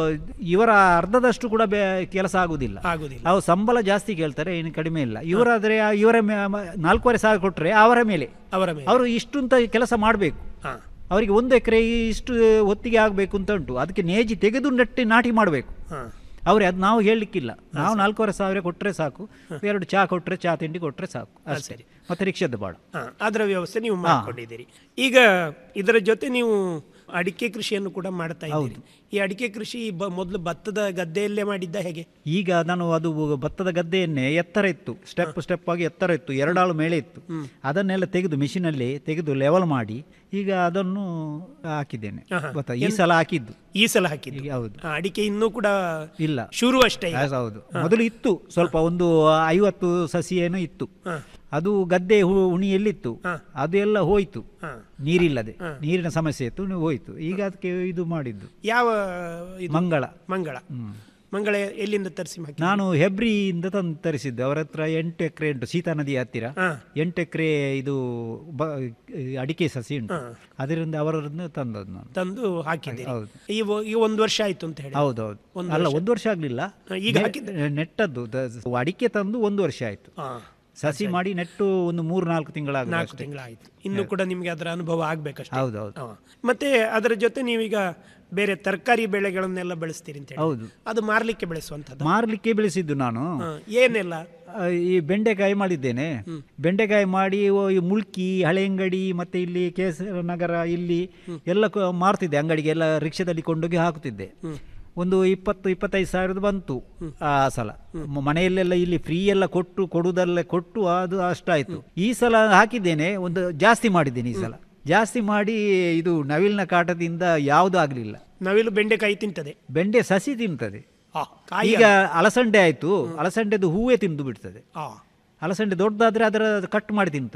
ಇವರ ಅರ್ಧದಷ್ಟು ಕೂಡ ಬೆ- ಕೆಲಸ ಆಗುದಿಲ್ಲ ಆಗುದಿಲ್ಲ ಅವ್ರು ಸಂಬಳ ಜಾಸ್ತಿ ಕೇಳ್ತಾರೆ ಏನು ಕಡಿಮೆ ಇಲ್ಲ ಇವರಾದ್ರೆ ಆ ಇವರ ಮೇ- ಮ- ನಾಲ್ಕೂವರೆ ಸಾವಿರ ಕೊಟ್ರೆ ಅವರ ಮೇಲೆ ಅವರ ಮೇಲೆ ಅವರು ಇಷ್ಟು ಅಂತ ಕೆಲಸ ಮಾಡಬೇಕು ಹಾ. ಅವರಿಗೆ ಒಂದು ಎಕರೆ ಇಷ್ಟು ಹೊತ್ತಿಗೆ ಆಗಬೇಕು ಅಂತ ಉಂಟು ಅದಕ್ಕೆ ನೇಜಿ ತೆಗೆದು ನೆಟ್ಟಿ ನಾಟಿ ಮಾಡಬೇಕು ಹಾ. ಅವ್ರೆ ಅದು ನಾವು ಹೇಳಲಿಕ್ಕಿಲ್ಲ ನಾವು ನಾಲ್ಕೂವರೆ ಸಾವಿರ ಕೊಟ್ಟರೆ ಸಾಕು ಎರಡು ಚಹಾ ಕೊಟ್ಟರೆ ಚಹಾ ತಿಂಡಿ ಕೊಟ್ಟರೆ ಸಾಕು ಅಷ್ಟೇ ಮತ್ತೆ ರಿಕ್ಷಾದ ಬಾಡ ಹಾ, ಅದರ ವ್ಯವಸ್ಥೆ ನೀವು ಮಾಡ್ಕೊಂಡಿದ್ದೀರಿ ಈಗ ಇದರ ಜೊತೆ ನೀವು ಅಡಿಕೆ ಕೃಷಿಯನ್ನು ಕೂಡ ಮಾಡ್ತಾ ಇದ್ದೀರಿ ಈ ಅಡಿಕೆ ಕೃಷಿ ಬ- ಮೊದಲು ಭತ್ತದ ಗದ್ದೆಯಲ್ಲೇ ಮಾಡಿದ್ದ ಹೇಗೆ ಈಗ ನಾನು ಅದು ಭತ್ತದ ಗದ್ದೆಯನ್ನೇ ಎತ್ತರ ಇತ್ತು ಸ್ಟೆಪ್ ಸ್ಟೆಪ್ ಆಗಿ ಎತ್ತರ ಇತ್ತು ಎರಡಾಳು ಮೇಳೆ ಇತ್ತು ಅದನ್ನೆಲ್ಲ ತೆಗೆದು ಮಿಷಿನಲ್ಲಿ ತೆಗೆದು ಲೆವೆಲ್ ಮಾಡಿ ಈಗ ಅದನ್ನು ಹಾಕಿದ್ದೇನೆ ಭತ್ತ ಈ ಸಲ ಹಾಕಿದ್ದು ಈ ಸಲ ಹಾಕಿದ್ದು ಈಗ ಹೌದು ಆ, ಅಡಿಕೆ ಇನ್ನೂ ಕೂಡ ಇಲ್ಲ ಶುರು ಅಷ್ಟೇ ಈಗ. ಆ, ಹೌದು ಮೊದಲು ಇತ್ತು ಸ್ವಲ್ಪ ಒಂದು ಐವತ್ತು ಸಸಿ ಏನೋ ಇತ್ತು ಅದು ಗದ್ದೆ ಹು- ಉಣಿಯಲ್ಲಿತ್ತು ಅದೆಲ್ಲ ಹೋಯ್ತು ನೀರಿಲ್ಲದೆ ನೀರಿನ ಸಮಸ್ಯೆ ಇತ್ತು ನೀವು ಹೋಯ್ತು ಈಗ ಅದಕ್ಕೆ ಇದು ಮಾಡಿದ್ದು ಯಾವ ಇದು ಮಂಗಳ ಮಂಗಳ ಮಂಗಳ ಎಲ್ಲಿಂದ ತರಿಸಿ ಹಾಕಿ ನಾನು ಹೆಬ್ರಿಯಿಂದ ತಂದು ತರಿಸಿದ್ದು ಅವರ ಹತ್ರ ಎಂಟು ಎಕರೆ ಉಂಟು ಸೀತಾ ನದಿ ಹತ್ತಿರ ಎಂಟು ಎಕರೆ ಇದು ಬ- ಅಡಿಕೆ ಸಸಿ ಉಂಟು ಅದರಿಂದ ಅವರನ್ನು ತಂದದ್ದು ನಾನು ತಂದು ಹಾಕಿದ್ದೀರಿ ಹೌದು. ಈ ಒ- ಈ ಒಂದು ವರ್ಷ ಆಯ್ತು ಅಂತ ಹೇಳಿ ಹೌದೌದು ಒಂದು ಅಲ್ಲ ವರ್ಷ. ಒಂದು ವರ್ಷ ಆಗ್ಲಿಲ್ಲ ಹಾ, ಈಗ ನೆ- ಹಾಕಿದ್ದು? ನೆಟ್ಟದ್ದು ದ- ಅಡಿಕೆ ತಂದು ಒಂದು ವರ್ಷ ಆಯ್ತು ಹಾ. ಸಸಿ ಮಾಡಿ ನೆಟ್ಟು ಒಂದು ಮೂರು ನಾಲ್ಕು ತಿಂಗಳಾಗ ನಾಲ್ಕು ತಿಂಗಳಾಯ್ತು ಇನ್ನು ಕೂಡ ನಿಮಗೆ ಅದರ ಅನುಭವ ಆಗ್ಬೇಕಷ್ಟೇ ಹೌದು ಹೌದು ಹಾ. ಮತ್ತೆ ಅದರ ಜೊತೆ ನೀವೀಗ ಬೇರೆ ತರಕಾರಿ ಬೆಳೆಗಳನ್ನೆಲ್ಲ ಬೆಳೆಸ್ತೀರಿ ಅಂತ ಹೇಳಿ ಹೌದು. ಅದು ಮಾರ್ಲಿಕ್ಕೆ ಬೆಳೆಸುವಂಥದ್ದು ಮಾರ್ಲಿಕ್ಕೆ ಬೆಳೆಸಿದ್ದು ನಾನು ಹಾ. ಏನೆಲ್ಲ ಆ, ಈ ಬೆಂಡೆಕಾಯಿ ಮಾಡಿದ್ದೇನೆ ಬೆಂಡೆಕಾಯಿ ಮಾಡಿ ಓ, ಈ ಮುಲ್ಕಿ ಹಳೆಂಗಡಿ ಮತ್ತೆ ಇಲ್ಲಿ ಕೇಸರ ನಗರ ಇಲ್ಲಿ ಎಲ್ಲ ಕ- ಮಾರ್ತಿದ್ದೆ ಅಂಗಡಿಗೆ ಎಲ್ಲ ರಿಕ್ಷಾದಲ್ಲಿ ಕೊಂಡೋಗಿ ಹಾಕುತ್ತಿದ್ದೆ ಒಂದು ಇಪ್ಪತ್ತು ಇಪ್ಪತ್ತೈದು ಸಾವಿರದ ಬಂತು ಆ ಸಲ ಮ- ಮನೆಯಲ್ಲೆಲ್ಲ ಇಲ್ಲಿ ಫ್ರೀ ಎಲ್ಲ ಕೊಟ್ಟು ಕೊಡುವುದೆಲ್ಲ ಕೊಟ್ಟು ಅದು ಅಷ್ಟಾಯ್ತು ಈ ಸಲ ಹಾಕಿದ್ದೇನೆ ಒಂದು ಜಾಸ್ತಿ ಮಾಡಿದ್ದೇನೆ ಈ ಸಲ ಜಾಸ್ತಿ ಮಾಡಿ ಇದು ನವಿಲಿನ ಕಾಟದಿಂದ ಯಾವುದೂ ಆಗಲಿಲ್ಲ ನವಿಲು ಬೆಂಡೆಕಾಯಿ ತಿಂತದೆ ಬೆಂಡೆ ಸಸಿ ತಿಂತದೆ ಆ, ಕಾಯಿ ಈಗ ಅಲಸಂಡೆ ಆಯ್ತು ಅಲಸಂಡೆದು ಹೂವೇ ತಿಂದು ಬಿಡ್ತದೆ ಆ, ಅಲಸಂಡೆ ದೊಡ್ಡದಾದ್ರೆ ಅದರ ಕಟ್ ಮಾಡಿ ತಿಂತದೆ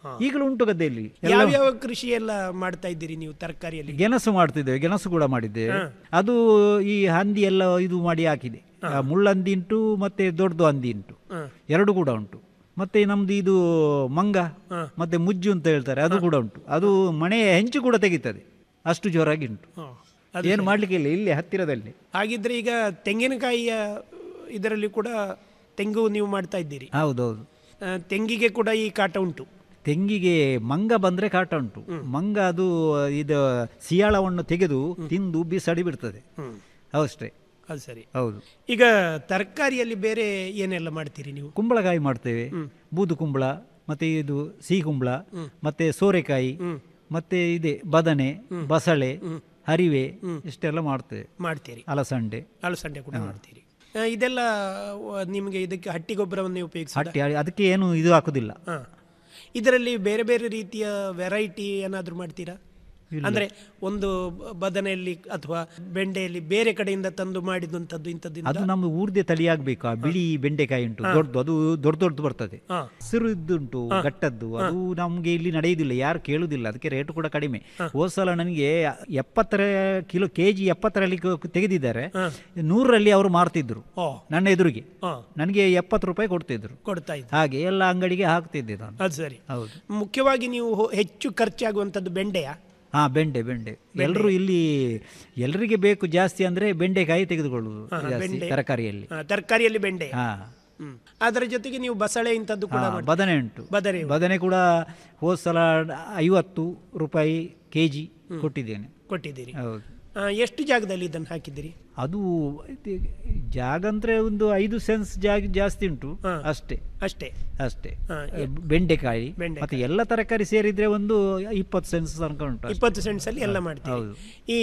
ಈಗಲೂ ಉಂಟು ಗದ್ದೆಯಲ್ಲಿ ಎಲ್ಲ ಯಾವ್ಯಾವ ಕೃಷಿ ಎಲ್ಲ ಮಾಡ್ತಾ ಇದ್ದೀರಿ ನೀವು ತರಕಾರಿಯಲ್ಲಿ ಗೆಣಸು ಮಾಡ್ತಿದ್ದೇವೆ ಗೆಣಸು ಕೂಡ ಮಾಡಿದ್ದೇವೆ ಅದು ಈ ಹಂದಿ ಎಲ್ಲ ಇದು ಮಾಡಿ ಹಾಕಿದೆ ಆ, ಮುಳ್ಳಂದಿ ಉಂಟು ಮತ್ತೆ ದೊಡ್ಡದು ಹಂದಿ ಉಂಟು ಎರಡು ಕೂಡ ಉಂಟು ಮತ್ತೆ ನಮ್ದು ಇದು ಮಂಗ ಮತ್ತೆ ಮುಜ್ಜು ಅಂತ ಹೇಳ್ತಾರೆ ಅದು ಕೂಡ ಉಂಟು ಅದು ಮನೆಯ ಹೆಂಚು ಕೂಡ ತೆಗಿತದೆ ಅಷ್ಟು ಜೋರಾಗಿ ಉಂಟು ಅದು ಏನು ಮಾಡ್ಲಿಕ್ಕೆ ಇಲ್ಲ ಇಲ್ಲಿ ಹತ್ತಿರದಲ್ಲಿ ಹಾಗಿದ್ರೆ ಈಗ ತೆಂಗಿನಕಾಯಿಯ ಇದರಲ್ಲಿ ಕೂಡ ತೆಂಗು ನೀವು ಮಾಡ್ತಾ ಇದ್ದೀರಿ ಹೌದೌದು ಆ, ತೆಂಗಿಗೆ ಕೂಡ ಈ ಕಾಟ ಉಂಟು ತೆಂಗಿಗೆ ಮಂಗ ಬಂದ್ರೆ ಕಾಟ ಉಂಟು ಮಂಗ ಅದು ಇದು ಸಿಯಾಳವನ್ನು ತೆಗೆದು ತಿಂದು ಬಿಸಾಡಿ ಬಿಡ್ತದೆ ಅಷ್ಟೇ ಅದು ಸರಿ ಹೌದು ಈಗ ತರಕಾರಿಯಲ್ಲಿ ಬೇರೆ ಏನೆಲ್ಲ ಮಾಡ್ತೀರಿ ನೀವು ಕುಂಬಳಕಾಯಿ ಮಾಡ್ತೇವೆ ಬೂದು ಕುಂಬಳ ಮತ್ತೆ ಇದು ಸಿಹಿ ಕುಂಬಳ ಮತ್ತೆ ಸೋರೆಕಾಯಿ ಮತ್ತೆ ಇದೆ ಬದನೆ ಬಸಳೆ ಹರಿವೆ ಇಷ್ಟೆಲ್ಲ ಮಾಡ್ತೇವೆ ಮಾಡ್ತೀರಿ ಅಲಸಂಡೆ ಅಲಸಂಡೆ ಕೂಡ ಮಾಡ್ತೀರಿ ಆ, ಇದೆಲ್ಲ ವ- ನಿಮಗೆ ಇದಕ್ಕೆ ಹಟ್ಟಿ ಗೊಬ್ಬರವನ್ನೇ ಉಪಯೋಗಿಸಿ ಹಟ್ಟಿ ಅದಕ್ಕೆ ಏನು ಇದು ಹಾಕುದಿಲ್ಲ ಹಾ ಇದರಲ್ಲಿ ಬೇರೆ ಬೇರೆ ರೀತಿಯ ವೆರೈಟಿ ಏನಾದರೂ ಮಾಡ್ತೀರಾ ಅಂದ್ರೆ ಒಂದು ಬ- ಬದನೆಯಲ್ಲಿ ಅಥವಾ ಬೆಂಡೆಯಲ್ಲಿ ಬೇರೆ ಕಡೆಯಿಂದ ತಂದು ಮಾಡಿದಂಥದ್ದು ಇಂಥದ್ದು ಅದು ನಮ್ಮ ಊರ್ದೆ ತಳಿಯಾಗಬೇಕು ಆ ಬಿಳಿ ಬೆಂಡೆಕಾಯಿ ಉಂಟು ದೊಡ್ಡದು ಅದು ದೊಡ್ಡ ದೊಡ್ಡದು ಬರ್ತದೆ ಹಾ. ಹಸಿರು ಇದ್ದುಂಟು ಗಟ್ಟದ್ದು ಅದು ನಮ್ಗೆ ಇಲ್ಲಿ ನಡೆಯುವುದಿಲ್ಲ ಯಾರು ಕೇಳುದಿಲ್ಲ ಅದಕ್ಕೆ ರೇಟ್ ಕೂಡ ಕಡಿಮೆ ಹೋದ ಸಲ ನನಗೆ ಎಪ್ಪತ್ತರ ಕಿಲೋ ಕೆ ಜಿ ಎಪ್ಪತ್ತರಲ್ಲಿ ಕ- ತೆಗೆದಿದ್ದಾರೆ ನೂರರಲ್ಲಿ ಅವರು ಮಾರ್ತಿದ್ರು ಓ ನನ್ನ ಎದುರಿಗೆ ಹಾ ನನಗೆ ಎಪ್ಪತ್ತು ರೂಪಾಯಿ ಕೊಡ್ತಿದ್ರು ಕೊಡ್ತಾ ಇದ್ದ ಹಾಗೆ ಎಲ್ಲ ಅಂಗಡಿಗೆ ಹಾಕ್ತಿದ್ದೆ ನಾನು ಅದು ಸರಿ ಹೌದು ಮುಖ್ಯವಾಗಿ ನೀವು ಹೊ- ಹೆಚ್ಚು ಖರ್ಚಾಗುವಂಥದ್ದು ಬೆಂಡೆಯ ಹಾ ಬೆಂಡೆ ಬೆಂಡೆ ಎಲ್ಲರೂ ಇಲ್ಲಿ ಎಲ್ಲರಿಗೆ ಬೇಕು ಜಾಸ್ತಿ ಅಂದ್ರೆ ಬೆಂಡೆಕಾಯಿ ತೆಗೆದುಕೊಳ್ಳುವುದು ಜಾಸ್ತಿ ತರಕಾರಿಯಲ್ಲಿ ತರಕಾರಿಯಲ್ಲಿ ಬೆಂಡೆ ಹಾ ಹ್ಮ್. ಅದರ ಜೊತೆಗೆ ನೀವು ಬಸಳೆ ಇಂಥದ್ದು ಕೂಡ ಹಾ, ಮಾಡ್ತೀರಿ. ಬದನೆ ಉಂಟು ಬದನೆ ಬದನೆ ಕೂಡ ಹೋದ ಸಲ ಐವತ್ತು ರೂಪಾಯಿ ಕೆ ಜಿ ಕೊಟ್ಟಿದ್ದೇನೆ ಕೊಟ್ಟಿದ್ದೀರಿ ಹೌದು ಆ, ಎಷ್ಟು ಜಾಗದಲ್ಲಿ ಇದನ್ನು ಹಾಕಿದ್ದೀರಿ ಅದು ಇದು ಜಾಗ ಅಂದ್ರೆ ಒಂದು ಐದು ಸೆನ್ಸ್ ಜಾಗ ಜಾಸ್ತಿ ಉಂಟು ಅಷ್ಟೇ ಅಷ್ಟೇ ಅಷ್ಟೇ ಹಾ, ಬೆಂಡೆಕಾಯಿ ಬೆಂಡೆಕಾಯಿ. ಮತ್ತೆ ಎಲ್ಲ ತರಕಾರಿ ಸೇರಿದ್ರೆ ಒಂದು ಇಪ್ಪತ್ತು ಸೆನ್ಸ್ ತನಕ ಉಂಟು ಅಷ್ಟೇ. ಇಪ್ಪತ್ತು ಸೆಂಟ್ಸ್ ಅಲ್ಲಿ ಎಲ್ಲ ಮಾಡ್ತೀವಿ ಹೌದು. ಈ